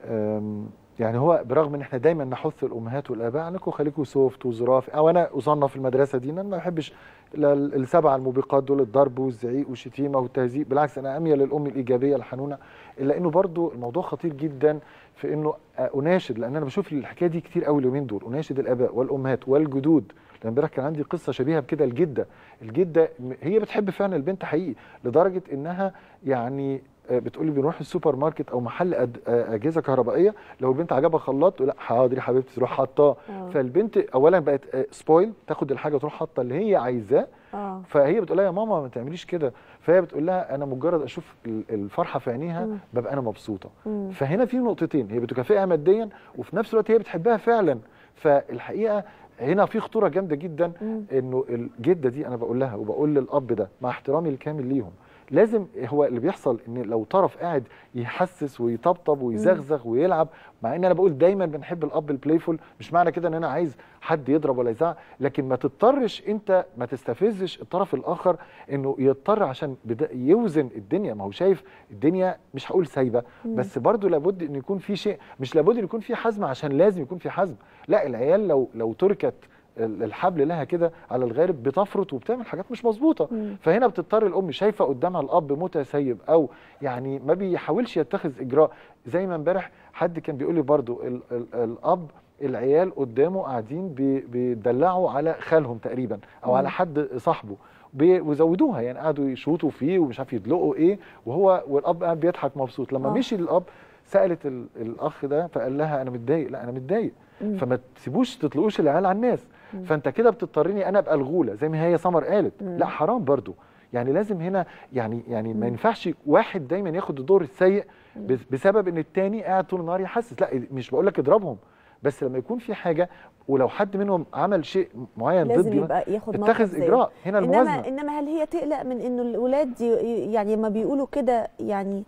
[SPEAKER 2] آم، يعني هو برغم ان احنا دايما نحث الامهات والاباء عليكم خليكم سوفت وظراف او انا اصنف المدرسه دي ان انا ما بحبش ال- ال- السبع الموبقات دول الضرب والزعيق والشتيمه والتهزيق بالعكس انا اميل للام الايجابيه الحنونه الا انه برضو الموضوع خطير جدا في انه آه، اناشد لان انا بشوف الحكايه دي كتير قوي اليومين دول اناشد الاباء والامهات والجدود لان امبارح كان عندي قصه شبيهه بكده الجده الجده م- هي بتحب فعلا البنت حقيقي لدرجه انها يعني آه، بتقولي بنروح السوبر ماركت او محل أد- آه، اجهزه كهربائيه لو البنت عجبها خلاط تقول لا حاضر يا حبيبتي تروح حاطاه
[SPEAKER 1] اه
[SPEAKER 2] فالبنت اولا بقت آه، سبويل تاخد الحاجه وتروح حاطه اللي هي عايزاه
[SPEAKER 1] اه
[SPEAKER 2] فهي بتقول لها يا ماما ما تعمليش كده فهي بتقول لها انا مجرد اشوف ال- الفرحه في عينيها
[SPEAKER 1] مم.
[SPEAKER 2] ببقى انا مبسوطه
[SPEAKER 1] مم.
[SPEAKER 2] فهنا في نقطتين هي بتكافئها ماديا وفي نفس الوقت هي بتحبها فعلا فالحقيقه هنا في خطوره جامده جدا
[SPEAKER 1] مم.
[SPEAKER 2] انه الجده دي انا بقول لها وبقول للاب ده مع احترامي الكامل ليهم لازم هو اللي بيحصل ان لو طرف قاعد يحسس ويطبطب ويزغزغ ويلعب مع ان انا بقول دايما بنحب الاب البلايفول مش معنى كده ان انا عايز حد يضرب ولا يزعق لكن ما تضطرش انت ما تستفزش الطرف الاخر انه يضطر عشان بدا يوزن الدنيا ما هو شايف الدنيا مش هقول سايبه
[SPEAKER 1] مم.
[SPEAKER 2] بس برضو لابد ان يكون في شيء مش لابد ان يكون في حزم عشان لازم يكون في حزم لا العيال لو لو تركت ال- الحبل لها كده على الغارب بتفرط وبتعمل حاجات مش مظبوطه
[SPEAKER 1] مم.
[SPEAKER 2] فهنا بتضطر الام شايفه قدامها الاب متسيب او يعني ما بيحاولش يتخذ اجراء زي ما امبارح حد كان بيقول لي برضو ال ال الاب العيال قدامه قاعدين بي- بيدلعوا على خالهم تقريبا او
[SPEAKER 1] مم.
[SPEAKER 2] على حد صاحبه بي- وزودوها يعني قعدوا يشوطوا فيه ومش عارف يدلقوا ايه وهو والاب قاعد بيضحك مبسوط لما
[SPEAKER 1] آه.
[SPEAKER 2] مشي الاب سالت ال- الاخ ده فقال لها انا متضايق لا انا متضايق
[SPEAKER 1] مم.
[SPEAKER 2] فما تسيبوش تطلقوش العيال على الناس
[SPEAKER 1] مم.
[SPEAKER 2] فانت كده بتضطرني انا ابقى الغوله زي ما هي سمر قالت
[SPEAKER 1] مم.
[SPEAKER 2] لا حرام برضو يعني لازم هنا يعني يعني ما
[SPEAKER 1] مم.
[SPEAKER 2] ينفعش واحد دايما ياخد الدور السيء
[SPEAKER 1] مم.
[SPEAKER 2] بس- بسبب ان التاني قاعد طول النهار يحسس لا مش بقول لك اضربهم بس لما يكون في حاجه ولو حد منهم عمل شيء معين
[SPEAKER 1] لازم
[SPEAKER 2] ضدي
[SPEAKER 1] يبقى ياخد موقف
[SPEAKER 2] اتخذ
[SPEAKER 1] زي
[SPEAKER 2] اجراء هنا
[SPEAKER 1] انما
[SPEAKER 2] الموازنه
[SPEAKER 1] انما هل هي تقلق من انه الاولاد ي- يعني ما بيقولوا كده يعني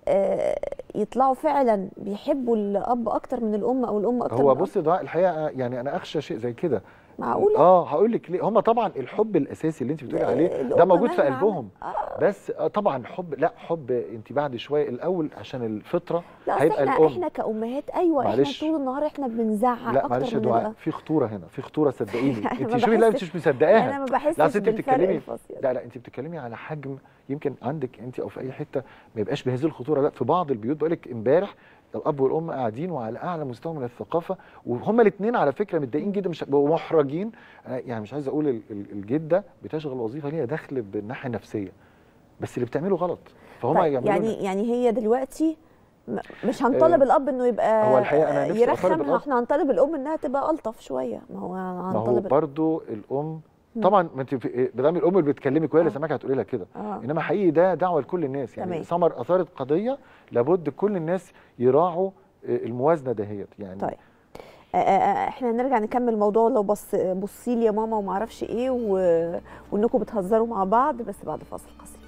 [SPEAKER 1] آه، يطلعوا فعلا بيحبوا الاب اكتر من الام او الام اكتر من
[SPEAKER 2] هو
[SPEAKER 1] الأب؟
[SPEAKER 2] بص دعاء الحقيقه يعني انا اخشى شيء زي كده
[SPEAKER 1] معقوله
[SPEAKER 2] اه هقول لك ليه هم طبعا الحب الاساسي اللي انت بتقولي عليه ده
[SPEAKER 1] الأم
[SPEAKER 2] موجود في
[SPEAKER 1] مهما
[SPEAKER 2] قلبهم
[SPEAKER 1] عمل- آه.
[SPEAKER 2] بس آه طبعا حب لا حب انت بعد شويه الاول عشان الفطره
[SPEAKER 1] لا أصل
[SPEAKER 2] هيبقى
[SPEAKER 1] احنا
[SPEAKER 2] الام
[SPEAKER 1] احنا كامهات ايوه
[SPEAKER 2] معلش.
[SPEAKER 1] احنا طول النهار احنا بنزعق
[SPEAKER 2] لا
[SPEAKER 1] اكتر
[SPEAKER 2] معلش يا
[SPEAKER 1] من
[SPEAKER 2] دعاء
[SPEAKER 1] الأب.
[SPEAKER 2] في خطوره هنا في خطوره صدقيني
[SPEAKER 1] أنا
[SPEAKER 2] انت
[SPEAKER 1] ما
[SPEAKER 2] شوفي لا انت
[SPEAKER 1] بحسش-
[SPEAKER 2] مش مصدقاها
[SPEAKER 1] انا ما بحسش
[SPEAKER 2] لا أصل انت
[SPEAKER 1] بالفرق
[SPEAKER 2] بتتكلمي
[SPEAKER 1] الفصيل
[SPEAKER 2] لا لا انت بتتكلمي على حجم يمكن عندك انت او في اي حته ما يبقاش بهذه الخطوره لا في بعض البيوت بقول لك امبارح الاب والام قاعدين وعلى اعلى مستوى من الثقافه وهما الاثنين على فكره متضايقين جدا مش محرجين أنا يعني مش عايز اقول ال- ال- الجده بتشغل وظيفه ليها دخل بالناحيه النفسيه بس اللي بتعمله غلط فهم
[SPEAKER 1] طيب
[SPEAKER 2] يعملوا
[SPEAKER 1] يعني
[SPEAKER 2] لنا-
[SPEAKER 1] يعني هي دلوقتي م- مش هنطالب
[SPEAKER 2] آه،
[SPEAKER 1] الاب انه يبقى
[SPEAKER 2] هو الحقيقة أنا نفسي أطالب
[SPEAKER 1] يرخم
[SPEAKER 2] الأب.
[SPEAKER 1] احنا هنطالب الام انها تبقى الطف شويه ما هو
[SPEAKER 2] ما هو
[SPEAKER 1] هنطالب الأب.
[SPEAKER 2] برضو الام
[SPEAKER 1] مم.
[SPEAKER 2] طبعا ما انت في- ما دام الام اللي بتكلمك وهي اللي
[SPEAKER 1] آه.
[SPEAKER 2] سامعاك هتقولي لها كده
[SPEAKER 1] اه
[SPEAKER 2] انما حقيقي ده دعوه لكل الناس يعني
[SPEAKER 1] تمام.
[SPEAKER 2] سمر اثارت قضيه لابد كل الناس يراعوا آه، الموازنه دهيت يعني
[SPEAKER 1] طيب آه، آه، آه، احنا نرجع نكمل موضوع لو بص بصي لي يا ماما وما اعرفش ايه و... وانكم بتهزروا مع بعض بس بعد فاصل قصير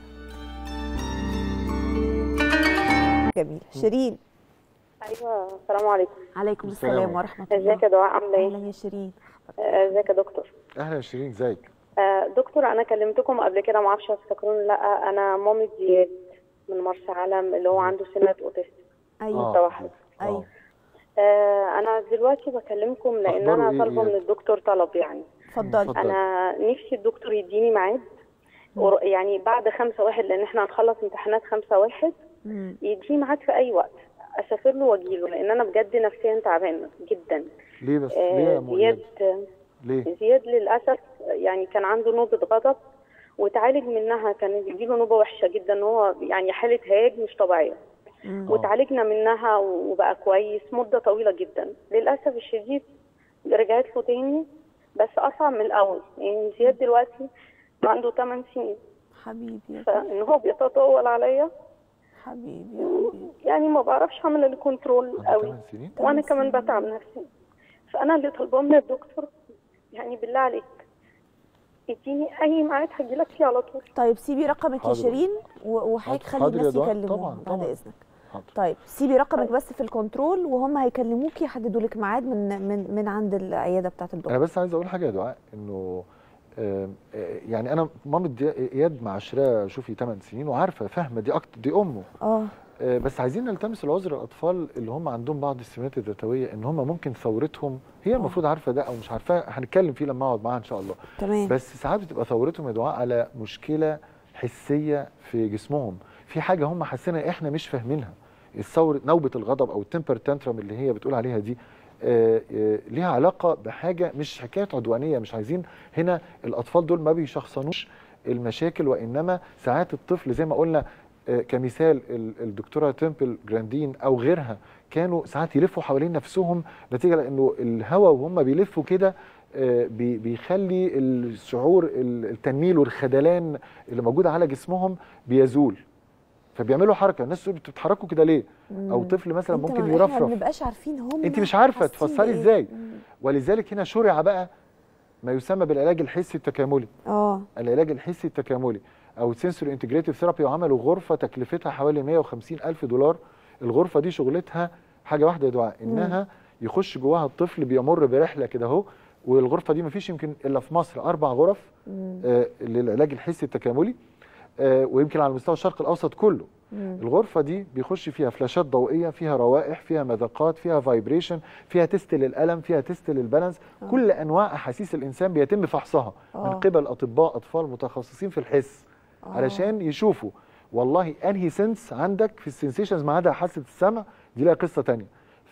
[SPEAKER 1] جميل شيرين
[SPEAKER 5] ايوه السلام عليكم
[SPEAKER 1] عليكم
[SPEAKER 2] السلام
[SPEAKER 1] السلام
[SPEAKER 2] عليكم.
[SPEAKER 1] ورحمه الله
[SPEAKER 5] ازيك يا دعاء عامله ايه
[SPEAKER 1] اهلا يا شيرين
[SPEAKER 5] آه، ازيك يا دكتور
[SPEAKER 2] اهلا يا شيرين ازيك
[SPEAKER 5] آه، دكتور انا كلمتكم قبل كده ما اعرفش تفتكروني لا انا مامة زياد من مرسى علم اللي هو عنده سنة اوتيست
[SPEAKER 1] ايوه
[SPEAKER 5] متوحد
[SPEAKER 2] آه.
[SPEAKER 1] ايوه
[SPEAKER 5] آه، انا دلوقتي بكلمكم لان
[SPEAKER 2] أخباره
[SPEAKER 5] انا
[SPEAKER 2] إيه
[SPEAKER 5] طالبه
[SPEAKER 2] إياد؟
[SPEAKER 5] من الدكتور طلب يعني
[SPEAKER 1] اتفضلي
[SPEAKER 2] اتفضلي.
[SPEAKER 5] انا نفسي الدكتور يديني ميعاد ور- يعني بعد خمسة واحد لان احنا هنخلص امتحانات خمسة واحد
[SPEAKER 1] مم.
[SPEAKER 5] يديني ميعاد في اي وقت اسافر له واجيله لان انا بجد نفسيا تعبانه جدا
[SPEAKER 2] ليه بس
[SPEAKER 5] آه،
[SPEAKER 2] ليه يا ام
[SPEAKER 5] زياد
[SPEAKER 2] اياد ليه
[SPEAKER 5] زياد للاسف يعني كان عنده نوبه غضب وتعالج منها كان بيجيله نوبه وحشه جدا هو يعني حاله هياج مش طبيعيه
[SPEAKER 1] مم.
[SPEAKER 5] وتعالجنا منها وبقى كويس مده طويله جدا للاسف الشديد رجعت له تاني بس اصعب من الاول يعني زياد دلوقتي عنده 8 سنين
[SPEAKER 1] حبيبي يا
[SPEAKER 5] فان هو بيتطاول عليا
[SPEAKER 1] حبيبي يا حبيبي
[SPEAKER 5] يعني ما بعرفش اعمل الكنترول
[SPEAKER 2] عنده
[SPEAKER 5] قوي
[SPEAKER 2] 8 سنين
[SPEAKER 5] وانا كمان بتعب نفسي فانا اللي طالباه من الدكتور يعني بالله عليك اديني اي ميعاد هجيلك فيه على طول
[SPEAKER 1] طيب سيبي رقمك يا
[SPEAKER 2] حاضر.
[SPEAKER 1] شيرين و- وحضرتك خلي
[SPEAKER 2] حاضر يا
[SPEAKER 1] الناس
[SPEAKER 2] دعاء.
[SPEAKER 1] يكلموها
[SPEAKER 2] طبعاً،
[SPEAKER 1] بعد
[SPEAKER 2] طبعاً.
[SPEAKER 1] اذنك
[SPEAKER 2] حاضر.
[SPEAKER 1] طيب سيبي رقمك بس في الكنترول وهم هيكلموكي يحددوا لك ميعاد من من من عند العياده بتاعه
[SPEAKER 2] انا
[SPEAKER 1] الدكتور
[SPEAKER 2] بس عايز اقول حاجه يا دعاء انه آم، آه، يعني انا مامة دي- اياد معاشراه شوفي 8 سنين وعارفه فاهمه دي اكتر دي امه
[SPEAKER 1] اه
[SPEAKER 2] آه، بس عايزين نلتمس العذر الاطفال اللي هم عندهم بعض السمات الذاتيه ان هم ممكن ثورتهم هي المفروض عارفه ده او مش عارفاه هنتكلم فيه لما اقعد معاها ان شاء الله
[SPEAKER 1] تمام
[SPEAKER 2] بس ساعات بتبقى ثورتهم يا دعاء على مشكله حسيه في جسمهم في حاجه هم حاسينها احنا مش فاهمينها الثورة نوبة الغضب أو التمبر تانترم اللي هي بتقول عليها دي آه، آه، ليها علاقة بحاجة مش حكاية عدوانية مش عايزين هنا الأطفال دول ما بيشخصنوش المشاكل وإنما ساعات الطفل زي ما قلنا آه، كمثال ال- الدكتورة تيمبل جراندين أو غيرها كانوا ساعات يلفوا حوالين نفسهم نتيجة لأنه الهواء وهم بيلفوا كده آه، بي- بيخلي الشعور ال- التنميل والخدلان اللي موجود على جسمهم بيزول فبيعملوا حركه الناس تقول انتوا بتتحركوا كده ليه او طفل مثلا
[SPEAKER 1] انت
[SPEAKER 2] ممكن
[SPEAKER 1] ما- احنا ما
[SPEAKER 2] يرفرف
[SPEAKER 1] بنبقاش عارفين هم
[SPEAKER 2] انت مش عارفه
[SPEAKER 1] حاسين
[SPEAKER 2] تفسري
[SPEAKER 1] بإيه.
[SPEAKER 2] ازاي
[SPEAKER 1] مم.
[SPEAKER 2] ولذلك هنا شرع بقى ما يسمى بالعلاج الحسي التكاملي
[SPEAKER 1] اه
[SPEAKER 2] العلاج الحسي التكاملي او سنسوري انتجريتيف ثيرابي وعملوا غرفه تكلفتها حوالي 150 الف دولار الغرفه دي شغلتها حاجه واحده يا دعاء انها يخش جواها الطفل بيمر برحله كده اهو والغرفه دي ما فيش يمكن الا في مصر اربع غرف
[SPEAKER 1] مم.
[SPEAKER 2] آه للعلاج الحسي التكاملي آه ويمكن على مستوى الشرق الاوسط كله
[SPEAKER 1] مم.
[SPEAKER 2] الغرفه دي بيخش فيها فلاشات ضوئيه فيها روائح فيها مذاقات فيها فايبريشن فيها تيست للالم فيها تيست للبالانس كل انواع احاسيس الانسان بيتم فحصها من
[SPEAKER 1] آه.
[SPEAKER 2] قبل اطباء اطفال متخصصين في الحس
[SPEAKER 1] آه.
[SPEAKER 2] علشان يشوفوا والله انهي سنس عندك في السنسيشنز ما عدا حاسه السمع دي لها قصه تانية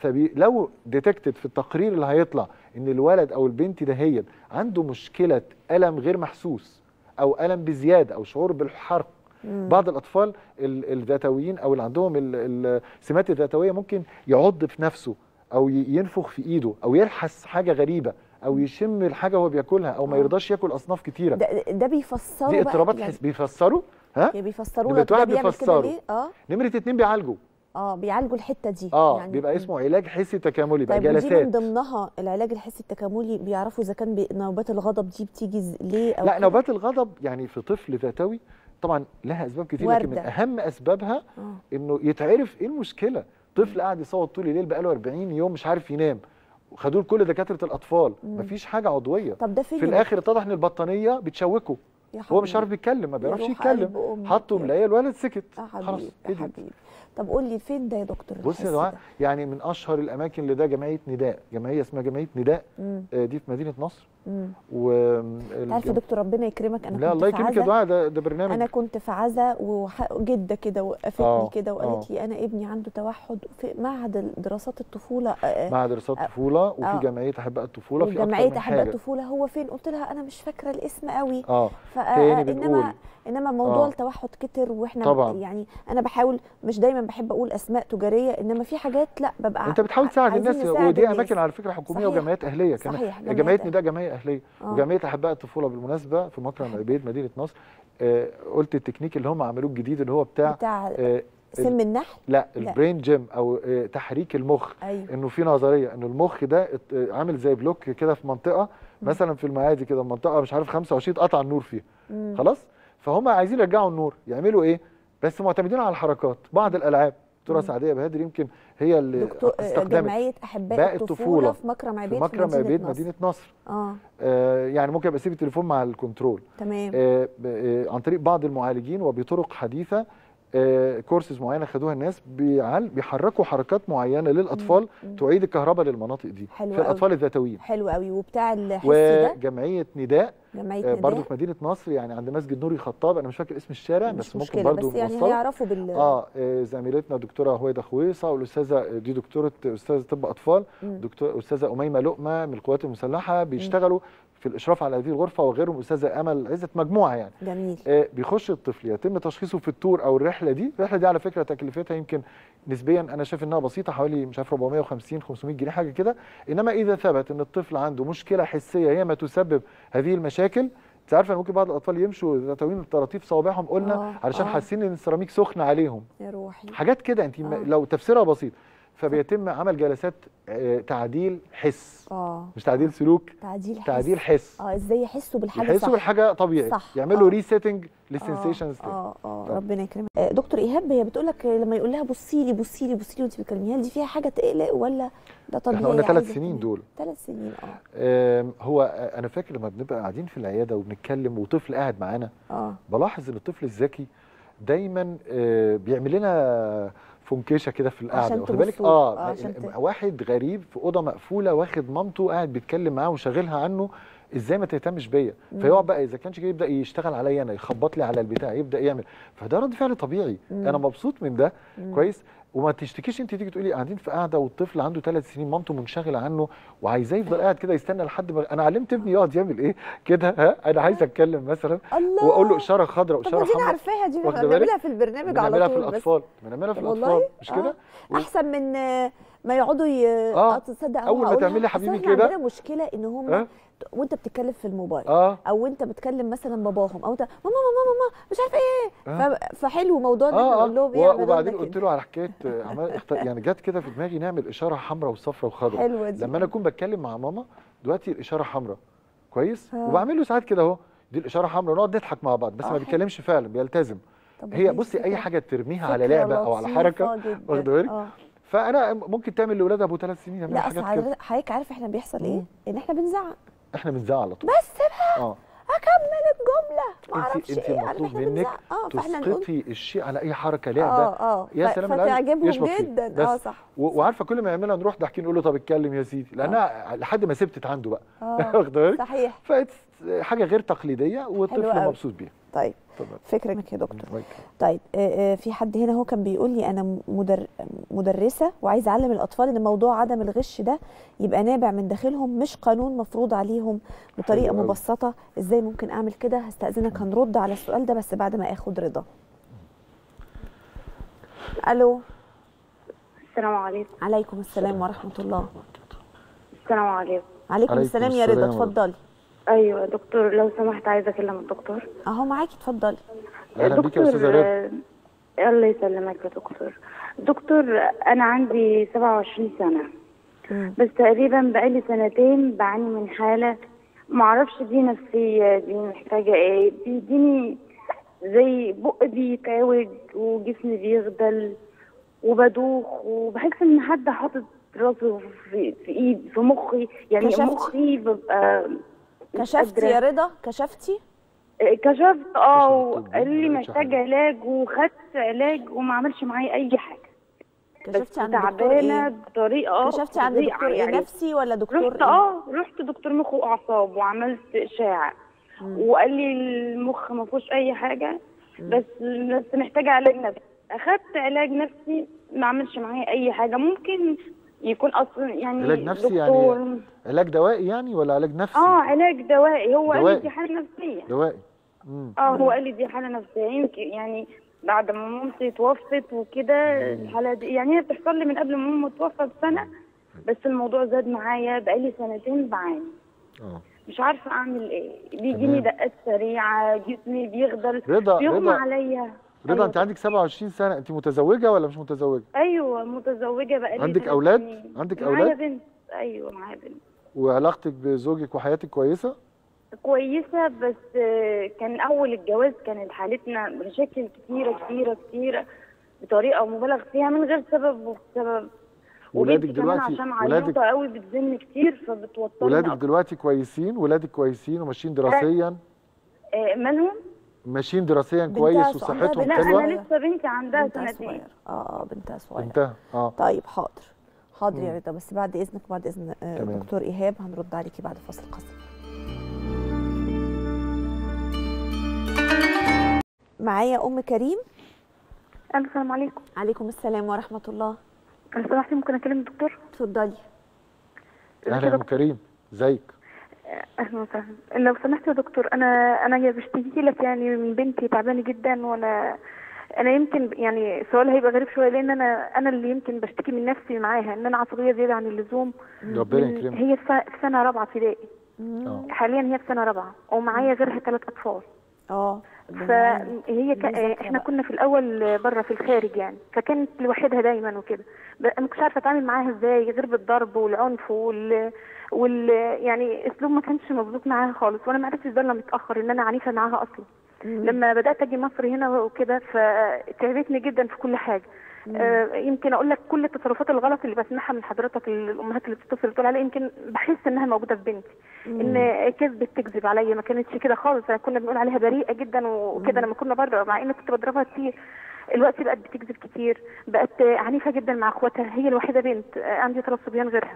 [SPEAKER 2] فلو ديتكتد في التقرير اللي هيطلع ان الولد او البنت دهيا عنده مشكله الم غير محسوس او الم بزياده او شعور بالحرق بعض الاطفال ال- الذاتويين او اللي عندهم ال- السمات الذاتويه ممكن يعض في نفسه او ي- ينفخ في ايده او يلحس حاجه غريبه او يشم الحاجه وهو بياكلها او ما
[SPEAKER 1] آه.
[SPEAKER 2] يرضاش ياكل اصناف كتيره
[SPEAKER 1] ده ده بيفسروا
[SPEAKER 2] دي
[SPEAKER 1] بقى
[SPEAKER 2] اضطرابات
[SPEAKER 1] يعني
[SPEAKER 2] حس بيفسروا ها
[SPEAKER 1] يعني بيفسروا
[SPEAKER 2] نمرة
[SPEAKER 1] لك ده
[SPEAKER 2] واحد
[SPEAKER 1] بيعمل كده
[SPEAKER 2] بيفسروا.
[SPEAKER 1] ليه اه
[SPEAKER 2] نمره اتنين بيعالجوا
[SPEAKER 1] اه بيعالجوا الحته دي
[SPEAKER 2] اه
[SPEAKER 1] يعني
[SPEAKER 2] بيبقى اسمه علاج حسي تكاملي بقى
[SPEAKER 1] طيب ودي من
[SPEAKER 2] جلسات
[SPEAKER 1] ضمنها العلاج الحسي التكاملي بيعرفوا اذا كان بي- نوبات الغضب دي بتيجي ز- ليه او
[SPEAKER 2] لا
[SPEAKER 1] كده؟
[SPEAKER 2] نوبات الغضب يعني في طفل ذاتوي طبعا لها اسباب كتير لكن من
[SPEAKER 1] وردة.
[SPEAKER 2] اهم اسبابها
[SPEAKER 1] آه.
[SPEAKER 2] انه يتعرف ايه المشكله طفل قاعد يصوت طول الليل بقاله 40 يوم مش عارف ينام وخدوه لكل دكاتره الاطفال مفيش حاجه عضويه
[SPEAKER 1] طب ده فين
[SPEAKER 2] في
[SPEAKER 1] يا
[SPEAKER 2] الاخر اتضح ان البطانيه بتشوكه
[SPEAKER 1] يا
[SPEAKER 2] هو مش
[SPEAKER 1] حبيبي؟
[SPEAKER 2] عارف يتكلم ما بيعرفش
[SPEAKER 1] روح
[SPEAKER 2] يتكلم
[SPEAKER 1] قلب أمك
[SPEAKER 2] حطوا
[SPEAKER 1] يا-
[SPEAKER 2] ملايه الولد سكت
[SPEAKER 1] يا
[SPEAKER 2] خلاص
[SPEAKER 1] حبيبي يا
[SPEAKER 2] هديت.
[SPEAKER 1] حبيبي طب قول لي فين ده يا دكتور
[SPEAKER 2] بص يا
[SPEAKER 1] الحس
[SPEAKER 2] دعاء
[SPEAKER 1] ده؟
[SPEAKER 2] يعني من اشهر الاماكن اللي ده جمعيه نداء جمعيه اسمها جمعيه نداء
[SPEAKER 1] مم.
[SPEAKER 2] آه، دي في مدينه نصر
[SPEAKER 1] مم.
[SPEAKER 2] و
[SPEAKER 1] انت عارف يا دكتور ربنا يكرمك انا
[SPEAKER 2] لا
[SPEAKER 1] كنت
[SPEAKER 2] الله
[SPEAKER 1] في
[SPEAKER 2] يكرمك يا
[SPEAKER 1] عزا
[SPEAKER 2] دعاء ده ده برنامج
[SPEAKER 1] انا كنت في عزا وجده كده وقفتني
[SPEAKER 2] آه،
[SPEAKER 1] كده وقالت
[SPEAKER 2] آه.
[SPEAKER 1] لي انا ابني عنده توحد في معهد دراسات الطفوله آه،
[SPEAKER 2] مع دراسات طفوله وفي
[SPEAKER 1] آه.
[SPEAKER 2] جمعيه احباء الطفوله في اكتر
[SPEAKER 1] وجمعيه
[SPEAKER 2] من
[SPEAKER 1] احباء
[SPEAKER 2] حاجه
[SPEAKER 1] الطفوله هو فين قلت لها انا مش فاكره الاسم قوي
[SPEAKER 2] اه
[SPEAKER 1] فا
[SPEAKER 2] تاني بنقول
[SPEAKER 1] انما انما موضوع
[SPEAKER 2] آه.
[SPEAKER 1] التوحد كتر واحنا
[SPEAKER 2] طبعاً.
[SPEAKER 1] يعني انا بحاول مش دايما بحب اقول اسماء تجاريه انما في حاجات لا ببقى
[SPEAKER 2] انت بتحاول تساعد
[SPEAKER 1] عايزين
[SPEAKER 2] الناس
[SPEAKER 1] نساعد
[SPEAKER 2] ودي
[SPEAKER 1] الناس.
[SPEAKER 2] اماكن على فكره حكوميه
[SPEAKER 1] صحيح.
[SPEAKER 2] وجمعيات اهليه كمان
[SPEAKER 1] صحيح، جمعيات
[SPEAKER 2] جمعيه
[SPEAKER 1] أهلية.
[SPEAKER 2] نداء جمعيه اهليه
[SPEAKER 1] آه.
[SPEAKER 2] وجمعيه احباء الطفوله بالمناسبه في مكرم العبيد مدينه نصر آه قلت التكنيك اللي هم عملوه الجديد اللي هو بتاع
[SPEAKER 1] بتاع
[SPEAKER 2] آه
[SPEAKER 1] سم النحل
[SPEAKER 2] لا
[SPEAKER 1] لا.
[SPEAKER 2] البرين جيم او آه تحريك المخ
[SPEAKER 1] ايوه
[SPEAKER 2] انه في نظريه انه المخ ده ات- آه، عامل زي بلوك كده في منطقه مثلا في المعادي كده منطقه مش عارف 25 قطع النور فيها
[SPEAKER 1] مم.
[SPEAKER 2] خلاص فهم عايزين يرجعوا النور يعملوا ايه بس معتمدين على الحركات بعض الالعاب دكتوره سعديه بهادر يمكن هي اللي
[SPEAKER 1] دكتور
[SPEAKER 2] استخدمت
[SPEAKER 1] جمعيه احباء
[SPEAKER 2] باقي
[SPEAKER 1] الطفوله,
[SPEAKER 2] الطفولة
[SPEAKER 1] في مكرم
[SPEAKER 2] في
[SPEAKER 1] عبيد
[SPEAKER 2] مكرم عبيد مدينه نصر
[SPEAKER 1] اه
[SPEAKER 2] آه يعني ممكن ابقى اسيب التليفون مع الكنترول
[SPEAKER 1] تمام
[SPEAKER 2] آه ب- آه عن طريق بعض المعالجين وبطرق حديثه آه، كورسز معينه خدوها الناس بيعل بيحركوا حركات معينه للاطفال
[SPEAKER 1] مم.
[SPEAKER 2] تعيد الكهرباء للمناطق دي
[SPEAKER 1] حلو
[SPEAKER 2] في
[SPEAKER 1] أوي.
[SPEAKER 2] الاطفال الذاتويين
[SPEAKER 1] حلو قوي وبتاع الحس ده
[SPEAKER 2] وجمعيه نداء
[SPEAKER 1] جمعيه
[SPEAKER 2] آه،
[SPEAKER 1] نداء
[SPEAKER 2] برضو في مدينه نصر يعني عند مسجد نوري خطاب انا مش فاكر اسم الشارع
[SPEAKER 1] مش
[SPEAKER 2] بس ممكن
[SPEAKER 1] مشكله
[SPEAKER 2] برضو
[SPEAKER 1] بس يعني
[SPEAKER 2] نوصله.
[SPEAKER 1] هيعرفوا بال
[SPEAKER 2] اه آه، زميلتنا دكتوره هويدا خويصه والاستاذه دي دكتوره استاذه طب اطفال
[SPEAKER 1] مم.
[SPEAKER 2] دكتور استاذه اميمه لقمه من القوات المسلحه بيشتغلوا في الاشراف على هذه الغرفه وغيرهم استاذه امل عزت مجموعه يعني
[SPEAKER 1] جميل
[SPEAKER 2] آه، بيخش الطفل يتم تشخيصه في التور او الرحله دي الرحله دي على فكره تكلفتها يمكن نسبيا انا شايف انها بسيطه حوالي مش عارف 450 500 جنيه حاجه كده انما اذا ثبت ان الطفل عنده مشكله حسيه هي ما تسبب هذه المشاكل انت عارفه إن ممكن بعض الاطفال يمشوا ذاتوين الطراطيف صوابعهم قلنا
[SPEAKER 1] آه،
[SPEAKER 2] علشان
[SPEAKER 1] آه.
[SPEAKER 2] حاسين ان السيراميك سخن عليهم
[SPEAKER 1] يا روحي
[SPEAKER 2] حاجات كده انت
[SPEAKER 1] آه.
[SPEAKER 2] لو تفسيرها بسيط فبيتم عمل جلسات آه، تعديل حس
[SPEAKER 1] اه
[SPEAKER 2] مش تعديل سلوك
[SPEAKER 1] تعديل حس
[SPEAKER 2] تعديل حس
[SPEAKER 1] اه ازاي يحسوا بالحاجه
[SPEAKER 2] يحسوا
[SPEAKER 1] صح
[SPEAKER 2] بالحاجه طبيعي
[SPEAKER 1] صح،
[SPEAKER 2] يعملوا
[SPEAKER 1] آه.
[SPEAKER 2] ريسيتنج
[SPEAKER 1] اه
[SPEAKER 2] للسنسيشنز
[SPEAKER 1] اه اه
[SPEAKER 2] طب.
[SPEAKER 1] ربنا يكرمك آه، دكتور ايهاب هي بتقول لك لما يقول لها بصي لي بصي لي بصي لي وانت بتكلميها هل دي فيها حاجه تقلق ولا ده طبيعي
[SPEAKER 2] احنا قلنا ثلاث
[SPEAKER 1] عادي
[SPEAKER 2] سنين
[SPEAKER 1] كده؟
[SPEAKER 2] دول
[SPEAKER 1] ثلاث سنين اه
[SPEAKER 2] آم، هو انا فاكر لما بنبقى قاعدين في العياده وبنتكلم وطفل قاعد معانا
[SPEAKER 1] اه
[SPEAKER 2] بلاحظ ان الطفل الذكي دايما آه، بيعمل لنا فنكشه كده في القعده
[SPEAKER 1] عشان
[SPEAKER 2] واخد بالك
[SPEAKER 1] تبصوا.
[SPEAKER 2] اه
[SPEAKER 1] آه، عشان ت-
[SPEAKER 2] واحد غريب في اوضه مقفوله واخد مامته قاعد بيتكلم معاه وشاغلها عنه ازاي ما تهتمش بيا
[SPEAKER 1] مم.
[SPEAKER 2] فيقعد بقى اذا كانش كده يبدا يشتغل عليا انا يخبط لي على البتاع يبدا يعمل فده رد فعل طبيعي
[SPEAKER 1] مم.
[SPEAKER 2] انا مبسوط من ده
[SPEAKER 1] مم.
[SPEAKER 2] كويس وما تشتكيش انت تيجي تقولي قاعدين في قاعده والطفل عنده ثلاث سنين مامته منشغله عنه وعايزاه يفضل قاعد كده يستنى لحد ما انا علمت ابني يقعد يعمل ايه كده ها انا عايز اتكلم مثلا
[SPEAKER 1] الله
[SPEAKER 2] واقول له اشاره خضراء
[SPEAKER 1] طب
[SPEAKER 2] واشاره
[SPEAKER 1] ما دي انا
[SPEAKER 2] حمراء
[SPEAKER 1] عارفاها دي
[SPEAKER 2] واخدة
[SPEAKER 1] احنا
[SPEAKER 2] بالك؟
[SPEAKER 1] بنعملها في البرنامج على
[SPEAKER 2] بنعملها في
[SPEAKER 1] طول بس
[SPEAKER 2] الاطفال بنعملها في
[SPEAKER 1] طب
[SPEAKER 2] الاطفال
[SPEAKER 1] والله؟
[SPEAKER 2] مش كده
[SPEAKER 1] آه. احسن من آه، ما يقعدوا ي...
[SPEAKER 2] آه.
[SPEAKER 1] تصدق
[SPEAKER 2] أول ما
[SPEAKER 1] هقولها.
[SPEAKER 2] تعملي
[SPEAKER 1] أصل
[SPEAKER 2] حبيبي
[SPEAKER 1] إحنا
[SPEAKER 2] كده.
[SPEAKER 1] عندنا مشكله ان هم
[SPEAKER 2] آه.
[SPEAKER 1] وانت بتتكلم في الموبايل
[SPEAKER 2] اه
[SPEAKER 1] او انت بتكلم مثلا باباهم او انت ماما ماما ماما مش عارفه ايه
[SPEAKER 2] آه.
[SPEAKER 1] ف... فحلو موضوع ان احنا
[SPEAKER 2] اه
[SPEAKER 1] نقول لهم
[SPEAKER 2] اه
[SPEAKER 1] ايه
[SPEAKER 2] و- وبعدين قلت له على حكايه آه، عمال اخت... يعني جت كده في دماغي نعمل اشاره حمراء وصفراء وخضراء
[SPEAKER 1] حلوه دي
[SPEAKER 2] لما انا اكون بتكلم مع ماما دلوقتي الاشاره حمراء كويس
[SPEAKER 1] آه.
[SPEAKER 2] وبعمل له ساعات كده اهو دي الاشاره حمراء ونقعد نضحك مع بعض بس
[SPEAKER 1] آه،
[SPEAKER 2] ما
[SPEAKER 1] حلو.
[SPEAKER 2] بيتكلمش فعلا بيلتزم
[SPEAKER 1] طب
[SPEAKER 2] هي
[SPEAKER 1] دي
[SPEAKER 2] بصي اي
[SPEAKER 1] فكرة-
[SPEAKER 2] حاجه ترميها على
[SPEAKER 1] فكرة
[SPEAKER 2] لعبه او على
[SPEAKER 1] لطيفة
[SPEAKER 2] حركه
[SPEAKER 1] جداً.
[SPEAKER 2] واخده بالك
[SPEAKER 1] آه.
[SPEAKER 2] فانا ممكن تعمل لاولادها ابو ثلاث سنين يعملوا
[SPEAKER 1] لا اصل
[SPEAKER 2] حاجات كده
[SPEAKER 1] حضرتك- حضرتك عارف احنا بيحصل ايه؟
[SPEAKER 2] مم.
[SPEAKER 1] ان احنا بنزعق
[SPEAKER 2] احنا بنزعل على طول
[SPEAKER 1] بس بقى
[SPEAKER 2] اه
[SPEAKER 1] اكمل الجمله ما
[SPEAKER 2] انت
[SPEAKER 1] اعرفش
[SPEAKER 2] انت
[SPEAKER 1] ايه عارف
[SPEAKER 2] المطلوب
[SPEAKER 1] احنا
[SPEAKER 2] منك
[SPEAKER 1] بنزعق اه فاحنا نقول
[SPEAKER 2] تسقطي الشيء على اي حركه لعبه
[SPEAKER 1] اه اه
[SPEAKER 2] يا
[SPEAKER 1] ف-
[SPEAKER 2] سلام العيال
[SPEAKER 1] فتعجبهم
[SPEAKER 2] يشبك فيه.
[SPEAKER 1] جدا
[SPEAKER 2] بس.
[SPEAKER 1] اه صح
[SPEAKER 2] و- وعارفه كل ما يعملها نروح ضاحكين نقول له طب اتكلم يا سيدي لانها لحد ما سبتت عنده بقى
[SPEAKER 1] اه
[SPEAKER 2] واخده بالك
[SPEAKER 1] صحيح
[SPEAKER 2] فإتس حاجه غير تقليديه
[SPEAKER 1] حلوة
[SPEAKER 2] والطفل
[SPEAKER 1] أوي.
[SPEAKER 2] مبسوط بيها
[SPEAKER 1] طيب
[SPEAKER 2] اتفضل
[SPEAKER 1] فكرك يا دكتور
[SPEAKER 2] الله يكرمك.
[SPEAKER 1] طيب آه، آه، في حد هنا هو كان بيقول لي انا مدر... مدرسه وعايزه اعلم الاطفال ان موضوع عدم الغش ده يبقى نابع من داخلهم مش قانون مفروض عليهم بطريقه
[SPEAKER 2] حلو أوي.
[SPEAKER 1] مبسطه ازاي ممكن اعمل كده هستاذنك هنرد على السؤال ده بس بعد ما اخد رضا الو
[SPEAKER 4] السلام عليكم
[SPEAKER 1] عليكم السلام ورحمه الله
[SPEAKER 4] السلام عليكم
[SPEAKER 1] عليكم
[SPEAKER 2] عليكم
[SPEAKER 1] السلام يا رضا
[SPEAKER 2] السلام ورحمة
[SPEAKER 1] اتفضلي
[SPEAKER 4] ايوه دكتور لو سمحت عايزه اكلم الدكتور
[SPEAKER 1] اهو معاكي اتفضلي
[SPEAKER 2] اهلا بيك يا استاذه رضا
[SPEAKER 4] آه، الله يسلمك يا دكتور دكتور انا عندي 27 سنه
[SPEAKER 1] مم.
[SPEAKER 4] بس تقريبا بقالي سنتين بعاني من حاله معرفش دي نفسيه دي محتاجه ايه بيديني زي بق بيتعوج وجسمي بيغدل وبدوخ وبحس ان حد حاطط راسه في في ايد في مخي يعني
[SPEAKER 1] كشفتي؟
[SPEAKER 4] مخي ببقى مش
[SPEAKER 1] كشفتي
[SPEAKER 4] قادرة.
[SPEAKER 1] يا رضا كشفتي
[SPEAKER 4] كشفت اه
[SPEAKER 2] كشفت
[SPEAKER 4] وقال لي
[SPEAKER 2] ما لقيتش
[SPEAKER 4] محتاج
[SPEAKER 2] حاجة.
[SPEAKER 4] علاج وخدت علاج وما عملش معايا اي حاجه بس
[SPEAKER 1] كشفتي عند دكتور
[SPEAKER 4] تعبانه
[SPEAKER 1] ايه
[SPEAKER 4] بطريقه
[SPEAKER 1] كشفتي عند
[SPEAKER 4] فظيعة
[SPEAKER 1] دكتور ايه
[SPEAKER 4] يعني.
[SPEAKER 1] نفسي ولا دكتور
[SPEAKER 4] رحت
[SPEAKER 1] ايه
[SPEAKER 4] اه رحت دكتور مخ واعصاب وعملت اشاعه
[SPEAKER 1] مم.
[SPEAKER 4] وقال لي المخ ما فيهوش اي حاجه
[SPEAKER 1] مم.
[SPEAKER 4] بس بس محتاجه علاج نفسي اخدت علاج نفسي ما عملش معايا اي حاجه ممكن يكون اصلا يعني
[SPEAKER 2] علاج نفسي يعني
[SPEAKER 4] دكتور
[SPEAKER 2] علاج دوائي يعني ولا علاج نفسي
[SPEAKER 4] اه علاج دوائي هو قال
[SPEAKER 2] دوائي.
[SPEAKER 4] لي دي حاله نفسيه
[SPEAKER 2] دوائي امم
[SPEAKER 4] اه هو قال لي دي حاله نفسيه يمكن يعني بعد ما مامتي توفت وكده الحاله دي يعني هي بتحصل لي من قبل ما ماما توفى بسنه بس الموضوع زاد معايا بقالي سنتين بعاني
[SPEAKER 2] اه
[SPEAKER 4] مش عارفه اعمل ايه بيجيني
[SPEAKER 2] تمام.
[SPEAKER 4] دقات سريعه جسمي بيغدل
[SPEAKER 2] رضا
[SPEAKER 4] بيغمى
[SPEAKER 2] رضا
[SPEAKER 4] عليا
[SPEAKER 2] رضا
[SPEAKER 4] أيوة.
[SPEAKER 2] انت عندك 27 سنه انت متزوجه ولا مش متزوجه
[SPEAKER 4] ايوه متزوجه بقالي
[SPEAKER 2] عندك
[SPEAKER 4] ثلاث
[SPEAKER 2] أولاد؟
[SPEAKER 4] سنين.
[SPEAKER 2] عندك
[SPEAKER 4] معايا
[SPEAKER 2] أولاد؟
[SPEAKER 4] بنت ايوه معايا بنت
[SPEAKER 2] وعلاقتك بزوجك وحياتك كويسه
[SPEAKER 4] كويسة بس آه، كان أول الجواز كانت حالتنا مشاكل كتيرة كتيرة كتيرة بطريقة مبالغ فيها من غير سبب وبسبب
[SPEAKER 2] ولادك
[SPEAKER 4] وبنتي كمان
[SPEAKER 2] دلوقتي
[SPEAKER 4] عشان
[SPEAKER 2] ولادك
[SPEAKER 4] عيوطة قوي بتزن كتير فبتوترني
[SPEAKER 2] ولادك
[SPEAKER 4] أكتر.
[SPEAKER 2] دلوقتي كويسين ولادك كويسين وماشيين دراسيا
[SPEAKER 4] آه، مالهم؟
[SPEAKER 2] ماشيين دراسيا
[SPEAKER 1] بنتها
[SPEAKER 2] كويس
[SPEAKER 1] صغيرة،
[SPEAKER 2] وصحتهم
[SPEAKER 1] بنتها
[SPEAKER 5] لا
[SPEAKER 2] حلوه
[SPEAKER 5] انا لسه بنتي عندها
[SPEAKER 1] بنتها
[SPEAKER 5] سنتين
[SPEAKER 1] صغيرة اه اه بنتها صغيرة
[SPEAKER 2] انتهى اه
[SPEAKER 1] طيب حاضر حاضر يا
[SPEAKER 2] مم.
[SPEAKER 1] رضا بس بعد اذنك بعد اذن آه،
[SPEAKER 2] تمام.
[SPEAKER 1] دكتور ايهاب هنرد عليكي بعد فاصل قصير معايا ام كريم
[SPEAKER 4] السلام عليكم
[SPEAKER 1] عليكم السلام ورحمه الله
[SPEAKER 4] لو سمحتي ممكن اكلم الدكتور
[SPEAKER 1] اتفضلي
[SPEAKER 2] اهلا يا ام كريم ازيك
[SPEAKER 4] اهلا وسهلا لو سمحت يا دكتور انا انا بشتكي لك يعني من بنتي تعبانه جدا وانا انا يمكن يعني السؤال هيبقى غريب شويه لان انا انا اللي يمكن بشتكي من نفسي معاها ان انا عصبيه زياده عن اللزوم
[SPEAKER 2] ربنا
[SPEAKER 4] من-
[SPEAKER 2] يكرمك
[SPEAKER 4] هي في س- في سنه رابعه ابتدائي
[SPEAKER 2] اه
[SPEAKER 4] حاليا هي في سنه رابعه ومعايا غيرها ثلاث اطفال
[SPEAKER 1] اه
[SPEAKER 4] فهي ك...
[SPEAKER 1] مذاكرة
[SPEAKER 4] احنا
[SPEAKER 1] بقى.
[SPEAKER 4] كنا في الاول بره في الخارج يعني فكانت لوحدها دايما وكده ب- انا ما كنتش عارفه اتعامل معاها ازاي غير بالضرب والعنف وال وال يعني اسلوب ما كانش مظبوط معاها خالص وانا ما عرفتش ده الا متاخر ان انا عنيفه معاها اصلا لما بدات اجي مصر هنا وكده فتعبتني جدا في كل حاجه آه يمكن اقول لك كل التصرفات الغلط اللي بسمعها من حضرتك الامهات اللي بتتصل تقول عليها يمكن بحس انها موجوده في بنتي ان كذبت تكذب عليا ما كانتش كده خالص انا كنا بنقول عليها بريئه جدا وكده لما كنا بره مع اني كنت بضربها كتير الوقت بقت بتكذب كتير بقت عنيفه جدا مع اخواتها هي الوحيده بنت آه، عندي ثلاث صبيان غيرها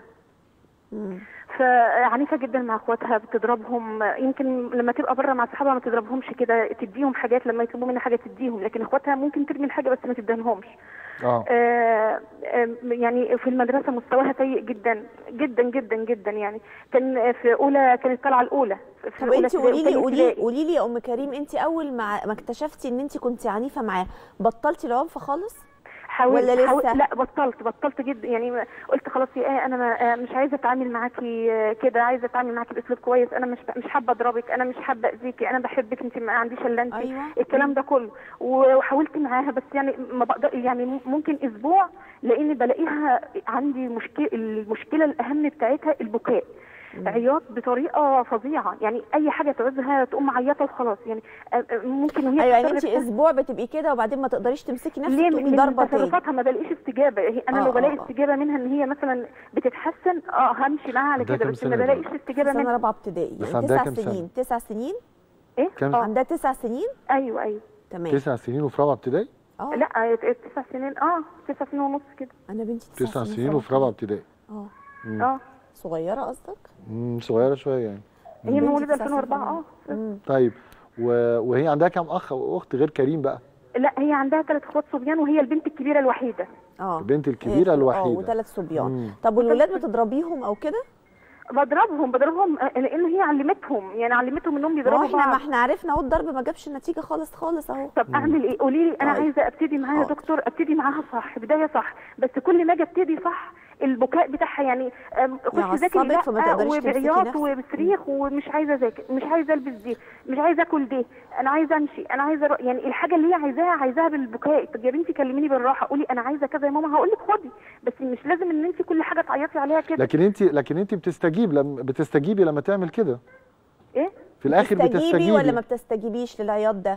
[SPEAKER 1] مم.
[SPEAKER 4] فعنيفه جدا مع اخواتها بتضربهم يمكن لما تبقى بره مع اصحابها ما تضربهمش كده تديهم حاجات لما يطلبوا منها حاجه تديهم لكن اخواتها ممكن ترمي الحاجه بس ما تديهمش
[SPEAKER 2] اه
[SPEAKER 4] آه، آه، يعني في المدرسه مستواها سيء جدا جدا جدا جدا يعني كان في اولى كانت طالعه الاولى في
[SPEAKER 1] طب
[SPEAKER 4] أولى
[SPEAKER 1] انت
[SPEAKER 4] ابتدائي
[SPEAKER 1] قولي لي
[SPEAKER 4] وتانية
[SPEAKER 1] قولي
[SPEAKER 4] ابتدائي.
[SPEAKER 1] قولي لي يا ام كريم انت اول ما ما اكتشفتي ان انت كنت عنيفه معاه بطلتي العنف خالص
[SPEAKER 4] حاولت
[SPEAKER 1] ولا
[SPEAKER 4] حاول
[SPEAKER 1] لسه؟
[SPEAKER 4] لا بطلت بطلت جدا يعني ما- قلت خلاص يا ايه انا ما آه، مش عايزه اتعامل معاكي آه، كده عايزه اتعامل معاكي باسلوب كويس انا مش مش حابه اضربك انا مش حابه اذيكي انا بحبك انت ما عنديش الا انت
[SPEAKER 1] أيوة.
[SPEAKER 4] الكلام ده كله و- وحاولت معاها بس يعني ما بقدر يعني ممكن اسبوع لاني بلاقيها عندي مشكله المشكله الاهم بتاعتها البكاء عياط بطريقه فظيعه يعني اي حاجه تعوزها تقوم معيطه وخلاص يعني آه، آه، ممكن وهي
[SPEAKER 1] ايوه يعني
[SPEAKER 4] بتتصرف
[SPEAKER 1] انت اسبوع بتبقي كده وبعدين ما تقدريش تمسكي نفسك
[SPEAKER 4] ليه
[SPEAKER 1] تقومي
[SPEAKER 4] من
[SPEAKER 1] ضربه تاني
[SPEAKER 4] تصرفاتها ما بلاقيش استجابه هي انا
[SPEAKER 1] آه،
[SPEAKER 4] لو بلاقي
[SPEAKER 1] آه، آه.
[SPEAKER 4] استجابه منها ان هي مثلا بتتحسن اه همشي معاها على
[SPEAKER 2] عندها
[SPEAKER 4] كده
[SPEAKER 2] كام
[SPEAKER 4] بس
[SPEAKER 2] سنة
[SPEAKER 4] ما
[SPEAKER 2] دلوقتي؟
[SPEAKER 4] بلاقيش استجابه
[SPEAKER 1] سنه
[SPEAKER 4] منها
[SPEAKER 1] رابعه ابتدائي
[SPEAKER 2] بس
[SPEAKER 1] يعني
[SPEAKER 2] عندها
[SPEAKER 1] تسع
[SPEAKER 2] كام سنة؟
[SPEAKER 1] سنين تسع سنين
[SPEAKER 4] ايه
[SPEAKER 2] كام-
[SPEAKER 4] اه
[SPEAKER 1] عندها تسع سنين
[SPEAKER 4] ايوه ايوه
[SPEAKER 1] تمام
[SPEAKER 2] تسع سنين وفي رابعه ابتدائي
[SPEAKER 1] اه
[SPEAKER 4] لا آه، تسع سنين اه تسع سنين ونص كده
[SPEAKER 1] انا بنتي تسع,
[SPEAKER 2] تسع
[SPEAKER 1] في
[SPEAKER 2] سنين وفي رابعه ابتدائي
[SPEAKER 1] اه
[SPEAKER 2] مم.
[SPEAKER 4] اه
[SPEAKER 1] صغيره قصدك
[SPEAKER 2] مم، صغيره شويه يعني
[SPEAKER 4] هي
[SPEAKER 1] بنتي
[SPEAKER 4] مولوده
[SPEAKER 1] تسع
[SPEAKER 4] 2004
[SPEAKER 1] سنين.
[SPEAKER 4] اه
[SPEAKER 1] مم.
[SPEAKER 2] طيب و... وهي عندها كام اخ واخت غير كريم بقى
[SPEAKER 4] لا هي عندها ثلاث اخوات صبيان وهي البنت الكبيره الوحيده
[SPEAKER 1] اه
[SPEAKER 2] البنت الكبيره
[SPEAKER 1] اه
[SPEAKER 2] الوحيده
[SPEAKER 1] وثلاث صبيان
[SPEAKER 2] مم.
[SPEAKER 1] طب والولاد بتضربيهم او كده
[SPEAKER 4] بضربهم بضربهم آه، لان هي علمتهم يعني علمتهم انهم
[SPEAKER 1] ما هو
[SPEAKER 4] يضربوا
[SPEAKER 1] احنا ما
[SPEAKER 4] بعض
[SPEAKER 1] احنا عرفنا اهو الضرب ما جابش نتيجه خالص خالص اهو
[SPEAKER 4] طب اعمل ايه قولي لي انا
[SPEAKER 1] طيب.
[SPEAKER 4] عايزه ابتدي معاها يا
[SPEAKER 1] حاضر.
[SPEAKER 4] دكتور ابتدي معاها صح بدايه صح بس كل ما اجي ابتدي صح البكاء بتاعها يعني أم، خش ذاكري
[SPEAKER 1] يعصبك فما
[SPEAKER 4] لا
[SPEAKER 1] تقدريش تمسكي
[SPEAKER 4] وبعياط
[SPEAKER 1] نفسك.
[SPEAKER 4] وبصريخ ومش عايزه اذاكر مش عايزه البس دي مش عايزه اكل دي انا عايزه امشي انا عايزه أروح. يعني الحاجه اللي هي عايزاها عايزاها بالبكاء طب يا بنتي كلميني بالراحه قولي انا عايزه كذا يا ماما هقول لك خدي بس مش لازم ان انت كل حاجه تعيطي عليها كده
[SPEAKER 2] لكن انت لكن انت بتستجيب لما بتستجيبي لما تعمل كده
[SPEAKER 4] ايه
[SPEAKER 2] في الاخر
[SPEAKER 1] بتستجيبي
[SPEAKER 2] بتستجيبي
[SPEAKER 1] ولا ما بتستجيبيش للعياط ده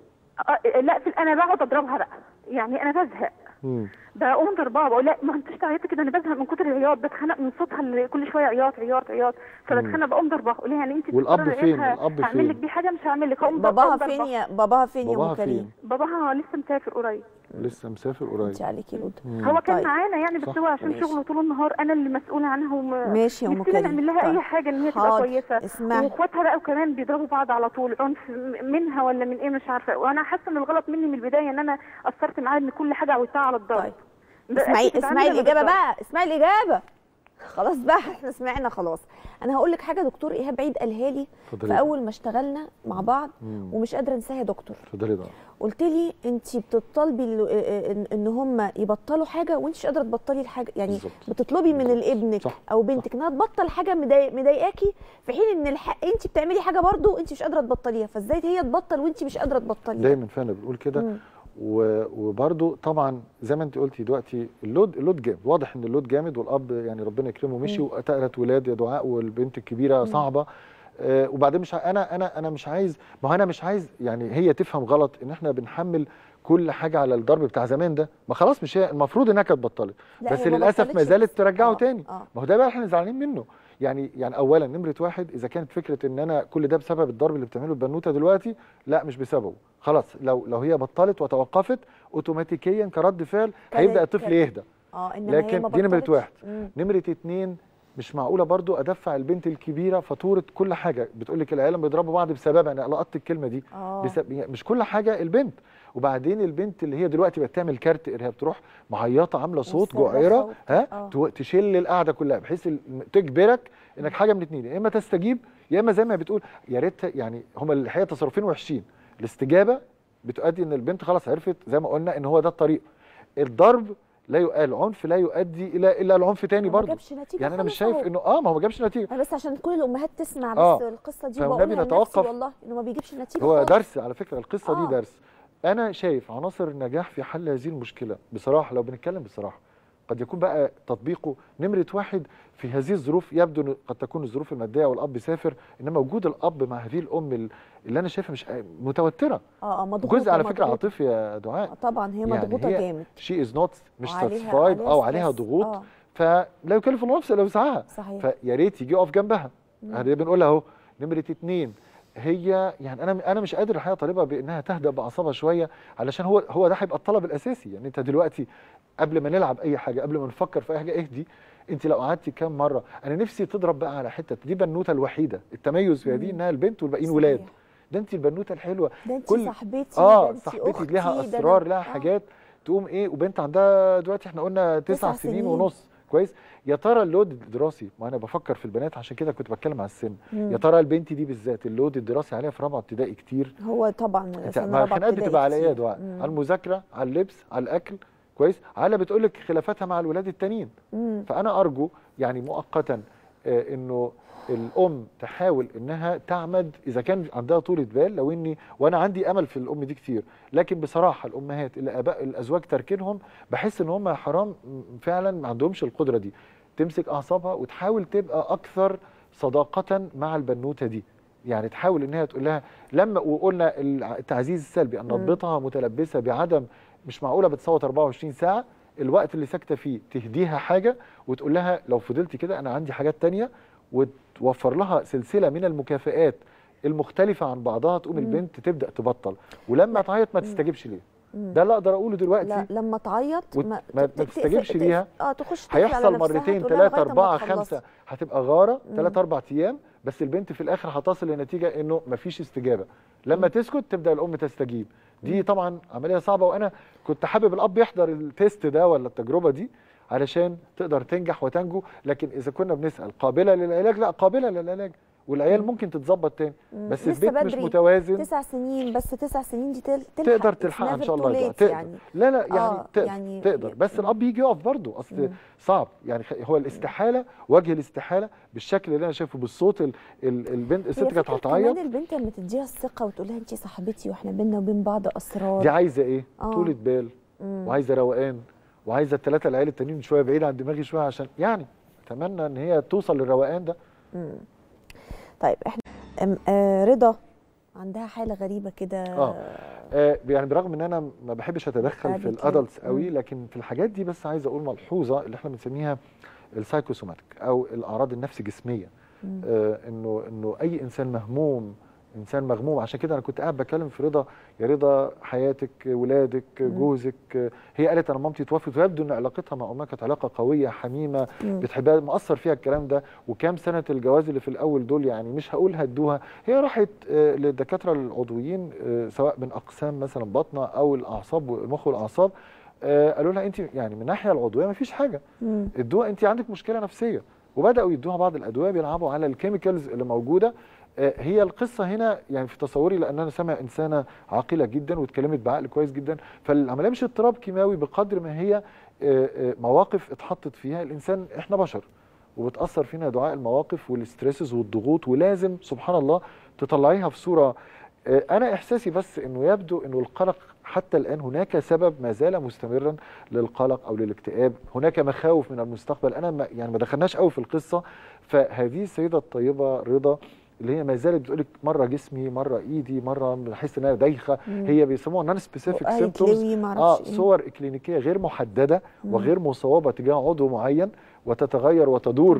[SPEAKER 4] آه لا في انا بقعد اضربها بقى يعني انا بزهق
[SPEAKER 2] مم.
[SPEAKER 4] بقوم ضربها بقول لا ما انتش تعيطي كده انا بزهق من كتر العياط بتخنق من صوتها اللي كل شويه عياط عياط عياط فبتخنق بقوم ضربها اقول لها يعني انت
[SPEAKER 2] والأب
[SPEAKER 4] بتضطري
[SPEAKER 2] فين؟
[SPEAKER 4] إيه؟
[SPEAKER 2] الأب
[SPEAKER 4] هعمل
[SPEAKER 2] فين؟
[SPEAKER 4] لك بيه حاجه مش هعمل لك هقوم
[SPEAKER 1] باباها
[SPEAKER 4] ضربها.
[SPEAKER 1] فين يا باباها فين يا
[SPEAKER 2] باباها
[SPEAKER 1] ام كريم
[SPEAKER 2] فين
[SPEAKER 4] باباها لسه مسافر قريب
[SPEAKER 2] لسه مسافر قريب
[SPEAKER 1] انت عليكي رد
[SPEAKER 2] مم.
[SPEAKER 4] هو كان
[SPEAKER 1] طيب.
[SPEAKER 4] معانا يعني بس
[SPEAKER 2] صح.
[SPEAKER 4] هو عشان
[SPEAKER 1] ماشي.
[SPEAKER 4] شغله طول النهار انا اللي مسؤوله عنها وم...
[SPEAKER 1] ماشي يا ام
[SPEAKER 4] نفسنا
[SPEAKER 1] كريم
[SPEAKER 4] نعمل لها
[SPEAKER 1] طيب.
[SPEAKER 4] اي حاجه ان هي تبقى
[SPEAKER 1] حاضر.
[SPEAKER 4] كويسه
[SPEAKER 1] اسمعي.
[SPEAKER 4] واخواتها بقى وكمان بيضربوا بعض على طول عنف منها ولا من ايه مش عارفه وانا حاسه ان الغلط مني من البدايه ان انا قصرت معاها ان كل حاجه عودتها على الضرب
[SPEAKER 1] طيب.
[SPEAKER 4] ده
[SPEAKER 1] اسمعي
[SPEAKER 4] أكيد
[SPEAKER 1] اسمعي
[SPEAKER 4] بتتعامل
[SPEAKER 1] الاجابه
[SPEAKER 4] بالضرب.
[SPEAKER 1] بقى اسمعي الاجابه خلاص بقى احنا سمعنا خلاص انا هقول لك حاجه دكتور ايهاب عيد قالها لي
[SPEAKER 2] اتفضلي
[SPEAKER 1] في اول ما اشتغلنا مع بعض
[SPEAKER 2] مم.
[SPEAKER 1] ومش قادره انساها يا دكتور
[SPEAKER 2] اتفضلي بقى
[SPEAKER 1] قلت لي انت بتطالبي ال- ان ان هم يبطلوا حاجه وانت مش قادره تبطلي الحاجه يعني
[SPEAKER 2] بالظبط.
[SPEAKER 1] بتطلبي من
[SPEAKER 2] بالظبط.
[SPEAKER 1] ابنك
[SPEAKER 2] صح.
[SPEAKER 1] او بنتك انها تبطل حاجه مضايق- مضايقاكي في حين ان الحق انت بتعملي حاجه برضو انت مش قادره تبطليها فازاي هي تبطل وانت مش قادره تبطليها
[SPEAKER 2] دايما فعلا بنقول كده
[SPEAKER 1] مم.
[SPEAKER 2] و- وبرده طبعا زي ما انت قلتي دلوقتي اللود اللود جامد واضح ان اللود جامد والاب يعني ربنا يكرمه مشي وثلاث ولاد يا دعاء والبنت الكبيره صعبه آه وبعدين مش ع- انا انا انا مش عايز ما هو انا مش عايز يعني هي تفهم غلط ان احنا بنحمل كل حاجه على الضرب بتاع زمان ده ما خلاص مش هي المفروض انها كانت بطلت
[SPEAKER 1] لا،
[SPEAKER 2] بس
[SPEAKER 1] هي ما
[SPEAKER 2] للاسف ما
[SPEAKER 1] بطلتش
[SPEAKER 2] زالت
[SPEAKER 1] بس.
[SPEAKER 2] ترجعه
[SPEAKER 1] آه،
[SPEAKER 2] تاني
[SPEAKER 1] آه.
[SPEAKER 2] ما هو ده بقى احنا زعلانين منه يعني يعني اولا نمره واحد اذا كانت فكره ان انا كل ده بسبب الضرب اللي بتعمله البنوته دلوقتي لا مش بسببه خلاص لو لو هي بطلت وتوقفت اوتوماتيكيا كرد فعل هيبدا
[SPEAKER 1] كانت-
[SPEAKER 2] الطفل
[SPEAKER 1] كانت-
[SPEAKER 2] يهدى
[SPEAKER 1] اه انما هي
[SPEAKER 2] لكن
[SPEAKER 1] ما
[SPEAKER 2] دي نمره
[SPEAKER 1] بطلتش.
[SPEAKER 2] واحد
[SPEAKER 1] مم.
[SPEAKER 2] نمره اتنين مش معقوله برضو ادفع البنت الكبيره فاتوره كل حاجه بتقول لك العيال بيضربوا بعض بسببها انا لقطت الكلمه دي
[SPEAKER 1] اه
[SPEAKER 2] بسبب يعني مش كل حاجه البنت وبعدين البنت اللي هي دلوقتي بقت تعمل كارت ارهاب تروح معيطه عامله صوت
[SPEAKER 1] ومصرخة
[SPEAKER 2] جعيره
[SPEAKER 1] وبت-
[SPEAKER 2] ها
[SPEAKER 1] آه.
[SPEAKER 2] تو- تشل القعده كلها بحيث ال- تجبرك انك حاجه من اتنين يا اما تستجيب يا اما زي ما بتقول يا ريت يعني هما الحقيقه تصرفين وحشين الاستجابه بتؤدي ان البنت خلاص عرفت زي ما قلنا ان هو ده الطريق الضرب لا يؤ- العنف لا يؤدي الى الا العنف تاني
[SPEAKER 1] ما
[SPEAKER 2] برضه
[SPEAKER 1] جابش نتيجه
[SPEAKER 2] يعني انا مش
[SPEAKER 1] خالص
[SPEAKER 2] شايف
[SPEAKER 1] أهو.
[SPEAKER 2] انه اه ما هو ما جابش نتيجه
[SPEAKER 1] انا بس عشان كل الامهات تسمع بس
[SPEAKER 2] آه.
[SPEAKER 1] القصه دي
[SPEAKER 2] فالنبي
[SPEAKER 1] وبقولها لنفسي
[SPEAKER 2] نتوقف.
[SPEAKER 1] والله انه ما بيجيبش نتيجه
[SPEAKER 2] هو
[SPEAKER 1] خالص.
[SPEAKER 2] درس على فكره القصه
[SPEAKER 1] آه.
[SPEAKER 2] دي درس انا شايف عناصر النجاح في حل هذه المشكله بصراحه لو بنتكلم بصراحه قد يكون بقى تطبيقه نمره واحد في هذه الظروف يبدو إن قد تكون الظروف الماديه والاب سافر انما وجود الاب مع هذه الام ال- اللي انا شايفها مش متوتره
[SPEAKER 1] اه اه مضغوطه
[SPEAKER 2] جزء على فكره
[SPEAKER 1] مضغوطة.
[SPEAKER 2] عاطفي يا دعاء
[SPEAKER 1] آه، طبعا هي
[SPEAKER 2] يعني
[SPEAKER 1] مضغوطه
[SPEAKER 2] هي
[SPEAKER 1] جامد
[SPEAKER 2] شي از نوت مش
[SPEAKER 1] وعليها-
[SPEAKER 2] ساتسفايد او عليها
[SPEAKER 1] stress.
[SPEAKER 2] ضغوط
[SPEAKER 1] آه،
[SPEAKER 2] فلا يكلف الله نفسا الا وسعها
[SPEAKER 1] صحيح
[SPEAKER 2] فيا ريت يجي يقف جنبها
[SPEAKER 1] مم.
[SPEAKER 2] احنا بنقولها اهو نمره اتنين هي يعني انا انا مش قادر الحقيقه طالبها بانها تهدأ باعصابها شويه علشان هو هو ده هيبقى الطلب الاساسي يعني انت دلوقتي قبل ما نلعب اي حاجه قبل ما نفكر في اي حاجه اهدي انت لو قعدتي كام مره انا نفسي تضرب بقى على حته دي بنوته الوحيده التميز في هذه
[SPEAKER 1] مم.
[SPEAKER 2] انها البنت والباقيين
[SPEAKER 1] صحيح.
[SPEAKER 2] ولاد ده انت البنوته الحلوه
[SPEAKER 1] ده انت
[SPEAKER 2] كل-
[SPEAKER 1] صاحبتي
[SPEAKER 2] اه
[SPEAKER 1] ده انت
[SPEAKER 2] صاحبتي
[SPEAKER 1] أختي،
[SPEAKER 2] ليها
[SPEAKER 1] ده أنا-
[SPEAKER 2] اسرار لها
[SPEAKER 1] آه.
[SPEAKER 2] حاجات تقوم ايه وبنت عندها دلوقتي احنا قلنا تسع
[SPEAKER 1] تسع
[SPEAKER 2] سنين,
[SPEAKER 1] سنين.
[SPEAKER 2] ونص كويس يا ترى اللود الدراسي ما انا بفكر في البنات عشان كده كنت بتكلم على السن
[SPEAKER 1] مم.
[SPEAKER 2] يا ترى البنت دي بالذات اللود الدراسي عليها في رابعه ابتدائي كتير
[SPEAKER 1] هو طبعا
[SPEAKER 2] انت
[SPEAKER 1] سن
[SPEAKER 2] ما
[SPEAKER 1] رابعة
[SPEAKER 2] الخناقات
[SPEAKER 1] ابتدائي
[SPEAKER 2] بتبقى على ايه يا
[SPEAKER 1] كتير.
[SPEAKER 2] دعاء
[SPEAKER 1] مم.
[SPEAKER 2] على المذاكره على اللبس على الاكل كويس على بتقول لك خلافاتها مع الولاد التانيين
[SPEAKER 1] مم.
[SPEAKER 2] فانا ارجو يعني مؤقتا آه، انه الام تحاول انها تعمد اذا كان عندها طولة بال لو اني وانا عندي امل في الام دي كتير لكن بصراحه الامهات اللي اباء الازواج تركينهم بحس ان هم حرام فعلا ما عندهمش القدره دي تمسك اعصابها وتحاول تبقى اكثر صداقه مع البنوته دي يعني تحاول ان هي تقول لها لما وقلنا التعزيز السلبي ان
[SPEAKER 1] مم.
[SPEAKER 2] نضبطها متلبسه بعدم مش معقوله بتصوت 24 ساعه الوقت اللي ساكته فيه تهديها حاجه وتقول لها لو فضلتي كده انا عندي حاجات تانية وتوفر لها سلسله من المكافئات المختلفه عن بعضها تقوم
[SPEAKER 1] مم.
[SPEAKER 2] البنت تبدا تبطل ولما تعيط ما تستجيبش ليه
[SPEAKER 1] مم.
[SPEAKER 2] ده اللي اقدر اقوله دلوقتي
[SPEAKER 1] لا لما تعيط
[SPEAKER 2] وت-
[SPEAKER 1] ما,
[SPEAKER 2] ما-
[SPEAKER 1] ت-
[SPEAKER 2] ما
[SPEAKER 1] ت-
[SPEAKER 2] تستجيبش
[SPEAKER 1] تقفل-
[SPEAKER 2] ليها.
[SPEAKER 1] اه تخش تقفل على
[SPEAKER 2] هيحصل
[SPEAKER 1] نفسها
[SPEAKER 2] مرتين
[SPEAKER 1] تقول لها
[SPEAKER 2] ثلاثة
[SPEAKER 1] لغاية أما
[SPEAKER 2] أربعة
[SPEAKER 1] تخلصي.
[SPEAKER 2] خمسة هتبقى غارة
[SPEAKER 1] مم.
[SPEAKER 2] ثلاثة أربع أيام بس البنت في الآخر هتصل لنتيجة إنه مفيش استجابة لما تسكت تبدأ الأم تستجيب دي طبعا عملية صعبة وأنا كنت حابب الأب يحضر التيست ده ولا التجربة دي علشان تقدر تنجح وتنجو لكن إذا كنا بنسأل قابلة للعلاج لا قابلة للعلاج والعيال
[SPEAKER 1] مم.
[SPEAKER 2] ممكن تتظبط تاني
[SPEAKER 1] مم.
[SPEAKER 2] بس
[SPEAKER 1] لسه
[SPEAKER 2] البيت مش
[SPEAKER 1] بدري.
[SPEAKER 2] متوازن
[SPEAKER 1] تسع سنين بس تسع سنين دي تل- تلحق
[SPEAKER 2] تقدر
[SPEAKER 1] It's
[SPEAKER 2] تلحقها ان
[SPEAKER 1] never
[SPEAKER 2] شاء
[SPEAKER 1] too
[SPEAKER 2] الله يا
[SPEAKER 1] late
[SPEAKER 2] دعاء. تقدر
[SPEAKER 1] يعني
[SPEAKER 2] لا لا يعني,
[SPEAKER 1] آه،
[SPEAKER 2] تقدر,
[SPEAKER 1] يعني-
[SPEAKER 2] تقدر بس الاب يجي يقف برضه اصل
[SPEAKER 1] مم.
[SPEAKER 2] صعب يعني خ- هو الاستحاله وجه الاستحاله بالشكل اللي انا شايفه بالصوت ال ال البنت الست
[SPEAKER 1] هي
[SPEAKER 2] كانت
[SPEAKER 1] فكرة
[SPEAKER 2] هتعيط
[SPEAKER 1] كمان البنت لما تديها الثقه وتقول لها انت صاحبتي واحنا بينا وبين بعض اسرار
[SPEAKER 2] دي عايزه ايه؟
[SPEAKER 1] آه.
[SPEAKER 2] طولة بال
[SPEAKER 1] مم.
[SPEAKER 2] وعايزه روقان وعايزه الثلاثه العيال التانيين شويه بعيد عن دماغي شويه عشان يعني اتمنى ان هي توصل للروقان ده
[SPEAKER 1] مم. طيب احنا أم- آه رضا عندها حاله غريبه كده
[SPEAKER 2] آه. آه يعني برغم ان انا ما بحبش اتدخل في
[SPEAKER 1] قالت لي.
[SPEAKER 2] الادلتس قوي
[SPEAKER 1] مم.
[SPEAKER 2] لكن في الحاجات دي بس عايز اقول ملحوظه اللي احنا بنسميها السايكوسوماتيك او الاعراض النفس جسميه
[SPEAKER 1] مم.
[SPEAKER 2] آه انه انه اي انسان مهموم انسان مغموم عشان كده انا كنت قاعد بكلم في رضا يا رضا حياتك ولادك
[SPEAKER 1] مم.
[SPEAKER 2] جوزك آه، هي قالت انا مامتي توفت ويبدو ان علاقتها مع امها كانت علاقه قويه حميمه
[SPEAKER 1] مم.
[SPEAKER 2] بتحبها مأثر فيها الكلام ده وكام سنه الجواز اللي في الاول دول يعني مش هقول هدوها هي راحت آه، للدكاتره العضويين آه، سواء من اقسام مثلا بطنه او الاعصاب والمخ والاعصاب آه، قالوا لها انت يعني من الناحيه العضويه ما فيش حاجه
[SPEAKER 1] مم.
[SPEAKER 2] ادوها انت عندك مشكله نفسيه وبداوا يدوها بعض الادويه بيلعبوا على الكيميكالز اللي موجوده آه، هي القصه هنا يعني في تصوري لان انا سامع انسانه عاقله جدا واتكلمت بعقل كويس جدا فالعمليه مش اضطراب كيماوي بقدر ما هي آه، آه، مواقف اتحطت فيها الانسان احنا بشر وبتاثر فينا دعاء المواقف والستريسز والضغوط ولازم سبحان الله تطلعيها في صوره آه، انا احساسي بس انه يبدو انه القلق حتى الان هناك سبب ما زال مستمرا للقلق او للاكتئاب هناك مخاوف من المستقبل انا ما يعني ما دخلناش قوي في القصه فهذه السيده الطيبه رضا اللي هي ما زالت بتقول لك مره جسمي مره ايدي مره بحس ان انا دايخه
[SPEAKER 1] مم.
[SPEAKER 2] هي بيسموها نون سبيسيفيك
[SPEAKER 1] وقعت
[SPEAKER 2] سيمبتومز
[SPEAKER 1] لوي معرفش
[SPEAKER 2] اه
[SPEAKER 1] إيه.
[SPEAKER 2] صور اكلينيكيه غير محدده
[SPEAKER 1] مم.
[SPEAKER 2] وغير مصوبه تجاه عضو معين وتتغير وتدور
[SPEAKER 1] تمام.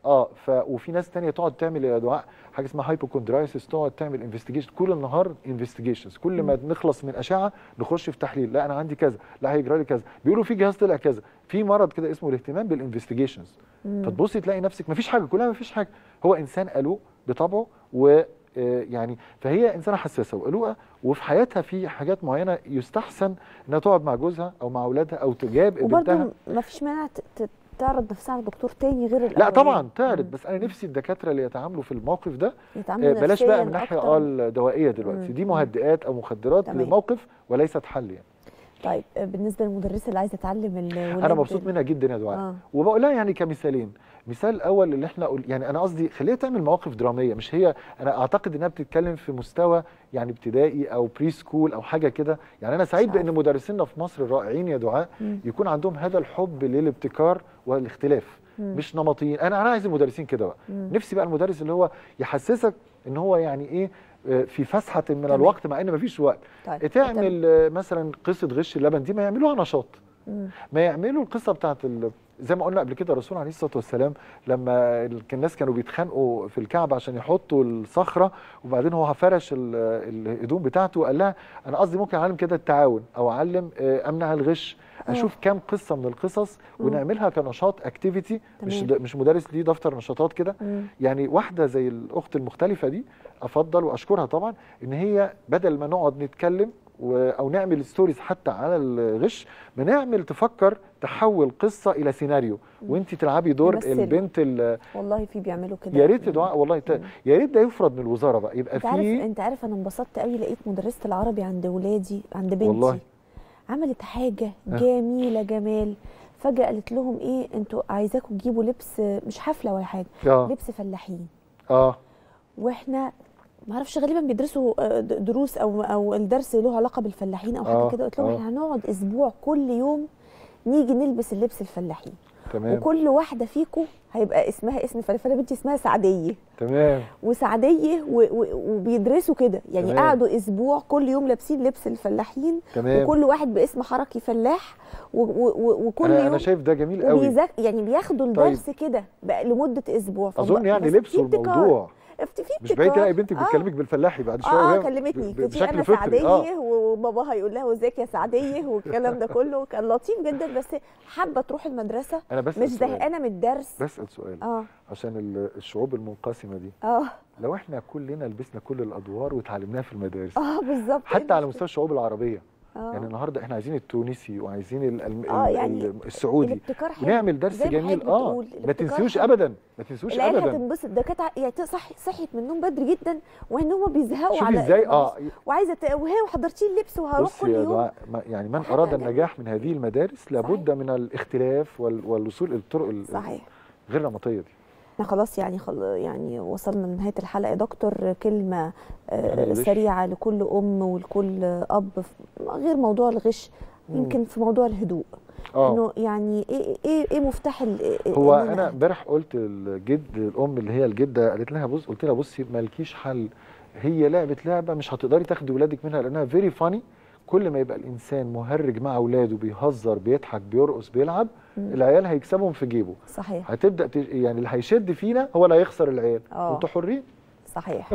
[SPEAKER 2] اه ف وفي ناس تانية تقعد تعمل يا دعاء حاجه اسمها هايبوكوندرايسيس تقعد تعمل انفستيجيشن كل النهار انفستيجيشنز كل ما نخلص من اشعه نخش في تحليل لا انا عندي كذا لا هيجرى لي كذا بيقولوا في جهاز طلع كذا في مرض كده اسمه الاهتمام بالانفستيجيشنز فتبصي تلاقي نفسك مفيش حاجه كلها مفيش حاجه هو انسان قلوق بطبعه و آه، يعني فهي انسانه حساسه وقلوقه وفي حياتها في حاجات معينه يستحسن انها تقعد مع جوزها او مع اولادها او تجاب بنتها
[SPEAKER 1] وبرده ما فيش مانع ت- ت- تعرض نفسها على دكتور تاني غير
[SPEAKER 2] لا
[SPEAKER 1] الأولاني.
[SPEAKER 2] طبعا تعرض
[SPEAKER 1] مم.
[SPEAKER 2] بس انا نفسي الدكاتره اللي يتعاملوا في الموقف ده
[SPEAKER 1] يتعاملوا
[SPEAKER 2] آه، بلاش بقى
[SPEAKER 1] نفسياً
[SPEAKER 2] من ناحيه
[SPEAKER 1] أكتر.
[SPEAKER 2] اه الدوائيه دلوقتي
[SPEAKER 1] مم.
[SPEAKER 2] دي مهدئات او مخدرات
[SPEAKER 1] تمام.
[SPEAKER 2] للموقف وليست حل يعني
[SPEAKER 1] طيب آه، بالنسبه للمدرسه اللي عايزه تعلم الولاد
[SPEAKER 2] انا مبسوط منها جدا يا دعاء
[SPEAKER 1] آه.
[SPEAKER 2] وبقول لها يعني كمثالين مثال الاول اللي احنا قل... يعني انا قصدي خليها تعمل مواقف دراميه مش هي انا اعتقد انها بتتكلم في مستوى يعني ابتدائي او بري سكول او حاجه كده يعني انا سعيد
[SPEAKER 1] مش عارفة.
[SPEAKER 2] بان مدرسينا في مصر الرائعين يا دعاء
[SPEAKER 1] مم.
[SPEAKER 2] يكون عندهم هذا الحب للابتكار والاختلاف
[SPEAKER 1] مم.
[SPEAKER 2] مش نمطيين انا انا عايز المدرسين كده بقى
[SPEAKER 1] مم.
[SPEAKER 2] نفسي بقى المدرس اللي هو يحسسك ان هو يعني ايه آه، في فسحه من
[SPEAKER 1] تمام.
[SPEAKER 2] الوقت مع ان مفيش وقت
[SPEAKER 1] طيب
[SPEAKER 2] تعمل آه، مثلا قصه غش اللبن دي ما يعملوها نشاط
[SPEAKER 1] مم.
[SPEAKER 2] ما يعملوا القصه بتاعت ال... زي ما قلنا قبل كده الرسول عليه الصلاه والسلام لما ال- كان الناس كانوا بيتخانقوا في الكعبه عشان يحطوا الصخره وبعدين هو فرش ال- الهدوم بتاعته وقال لها انا قصدي ممكن اعلم كده التعاون او اعلم آه، امنع الغش اشوف كام قصه من القصص ونعملها كنشاط اكتيفيتي مش
[SPEAKER 1] تمام.
[SPEAKER 2] د- مش مدرس ليه دفتر نشاطات كده
[SPEAKER 1] مم.
[SPEAKER 2] يعني واحده زي الاخت المختلفه دي افضل واشكرها طبعا ان هي بدل ما نقعد نتكلم و- او نعمل ستوريز حتى على الغش ما نعمل تفكر تحول قصه الى سيناريو وانت تلعبي دور
[SPEAKER 1] يمثلوا.
[SPEAKER 2] البنت ال-
[SPEAKER 1] والله في بيعملوا كده
[SPEAKER 2] يا ريت دعاء والله ت- يا ريت ده يفرض من الوزاره بقى يبقى
[SPEAKER 1] انت عارف
[SPEAKER 2] في
[SPEAKER 1] انت عارف انا انبسطت قوي لقيت مدرسه العربي عند ولادي عند بنتي
[SPEAKER 2] والله.
[SPEAKER 1] عملت حاجه
[SPEAKER 2] ها.
[SPEAKER 1] جميله جمال فجاه قالت لهم ايه انتوا عايزاكم تجيبوا لبس مش حفله ولا حاجه
[SPEAKER 2] اه
[SPEAKER 1] لبس فلاحين
[SPEAKER 2] اه
[SPEAKER 1] واحنا ما اعرفش غالبا بيدرسوا آه، د- دروس او او الدرس له علاقه بالفلاحين او حاجه
[SPEAKER 2] آه،
[SPEAKER 1] كده قلت لهم
[SPEAKER 2] آه.
[SPEAKER 1] احنا هنقعد اسبوع كل يوم نيجي نلبس اللبس الفلاحين
[SPEAKER 2] تمام
[SPEAKER 1] وكل واحده فيكم هيبقى اسمها اسم فلاحين بنتي اسمها سعديه
[SPEAKER 2] تمام
[SPEAKER 1] وسعديه و... و... وبيدرسوا كده يعني
[SPEAKER 2] تمام.
[SPEAKER 1] قعدوا اسبوع كل يوم لابسين لبس الفلاحين
[SPEAKER 2] تمام
[SPEAKER 1] وكل واحد باسم حركي فلاح و... و... و... وكل
[SPEAKER 2] انا
[SPEAKER 1] يوم
[SPEAKER 2] انا شايف ده جميل قوي
[SPEAKER 1] وبيذاك يعني بياخدوا
[SPEAKER 2] طيب.
[SPEAKER 1] الدرس كده بقى لمده اسبوع
[SPEAKER 2] اظن
[SPEAKER 1] فب-
[SPEAKER 2] يعني
[SPEAKER 1] بس في
[SPEAKER 2] لبسوا
[SPEAKER 1] ابتكار.
[SPEAKER 2] الموضوع
[SPEAKER 1] في في
[SPEAKER 2] مش بعيد
[SPEAKER 1] ابتكار.
[SPEAKER 2] تلاقي بنتك
[SPEAKER 1] آه.
[SPEAKER 2] بتكلمك بالفلاحي بعد شويه
[SPEAKER 1] اه اه
[SPEAKER 2] وهي
[SPEAKER 1] كلمتني
[SPEAKER 2] ب- ب-
[SPEAKER 1] كتير انا
[SPEAKER 2] فطري.
[SPEAKER 1] سعديه
[SPEAKER 2] اه
[SPEAKER 1] وباباها يقول لها ازيك يا سعديه والكلام ده كله كان لطيف جدا بس حابه تروح المدرسه
[SPEAKER 2] انا بسال
[SPEAKER 1] مش
[SPEAKER 2] سؤال.
[SPEAKER 1] زهقانه من الدرس
[SPEAKER 2] بسال سؤال
[SPEAKER 1] اه
[SPEAKER 2] عشان ال- الشعوب المنقسمه دي
[SPEAKER 1] اه
[SPEAKER 2] لو احنا كلنا لبسنا كل الادوار وتعلمناها في المدارس
[SPEAKER 1] اه بالظبط
[SPEAKER 2] حتى على مستوى الشعوب العربيه
[SPEAKER 1] آه.
[SPEAKER 2] يعني النهارده احنا عايزين التونسي وعايزين ال- ال-
[SPEAKER 1] آه،
[SPEAKER 2] ال-
[SPEAKER 1] يعني
[SPEAKER 2] ال- السعودي
[SPEAKER 1] الابتكار حلو
[SPEAKER 2] ونعمل درس
[SPEAKER 1] زي ما
[SPEAKER 2] جميل
[SPEAKER 1] حضرتك
[SPEAKER 2] اه
[SPEAKER 1] بتقول،
[SPEAKER 2] ما
[SPEAKER 1] الابتكار
[SPEAKER 2] تنسوش
[SPEAKER 1] حلو.
[SPEAKER 2] ابدا ما تنسوش
[SPEAKER 1] العيال
[SPEAKER 2] ابدا
[SPEAKER 1] هتنبسط ده كانت ع- يعني صح صحيت من النوم بدري جدا وان هم بيزهقوا
[SPEAKER 2] شوفي
[SPEAKER 1] على
[SPEAKER 2] ازاي اه
[SPEAKER 1] وعايزه ت- وهي وحضرتي اللبس وهروح
[SPEAKER 2] بصي
[SPEAKER 1] كل
[SPEAKER 2] يا
[SPEAKER 1] يوم
[SPEAKER 2] دعاء ما- يعني من
[SPEAKER 1] حاجة
[SPEAKER 2] اراد
[SPEAKER 1] جميلة.
[SPEAKER 2] النجاح من هذه المدارس لابد من الاختلاف وال- والوصول الى الطرق ال-
[SPEAKER 1] صحيح
[SPEAKER 2] غير نمطيه دي
[SPEAKER 1] احنا خلاص يعني خل... يعني وصلنا لنهايه الحلقه يا دكتور كلمه آه،
[SPEAKER 2] عن الغش.
[SPEAKER 1] سريعه لكل ام ولكل اب في- غير موضوع الغش
[SPEAKER 2] مم.
[SPEAKER 1] يمكن في موضوع الهدوء
[SPEAKER 2] اه
[SPEAKER 1] انه يعني ايه ايه ايه مفتاح ال-
[SPEAKER 2] هو
[SPEAKER 1] إن
[SPEAKER 2] انا امبارح قلت الجد الام اللي هي الجده قالت لها بص قلت لها بصي مالكيش حل هي لعبه لعبه مش هتقدري تاخدي ولادك منها لانها فيري فاني كل ما يبقى الانسان مهرج مع اولاده بيهزر بيضحك بيرقص بيلعب
[SPEAKER 1] مم.
[SPEAKER 2] العيال هيكسبهم في جيبه
[SPEAKER 1] صحيح
[SPEAKER 2] هتبدا تج... يعني اللي هيشد فينا هو اللي هيخسر العيال
[SPEAKER 1] آه.
[SPEAKER 2] انتوا حرين
[SPEAKER 1] صحيح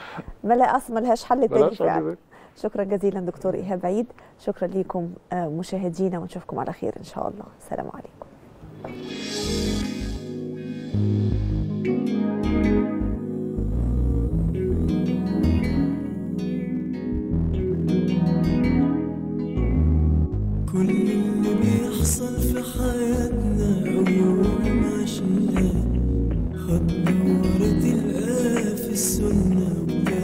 [SPEAKER 1] ما لا اصلا ملهاش حل تاني
[SPEAKER 2] بلاش
[SPEAKER 1] فعلا
[SPEAKER 2] أقول لك.
[SPEAKER 1] شكرا جزيلا دكتور ايهاب عيد شكرا لكم آه، مشاهدينا ونشوفكم على خير ان شاء الله السلام عليكم
[SPEAKER 6] كل اللي بيحصل في حياتنا عيون عشناه خد دورة الآه في السنة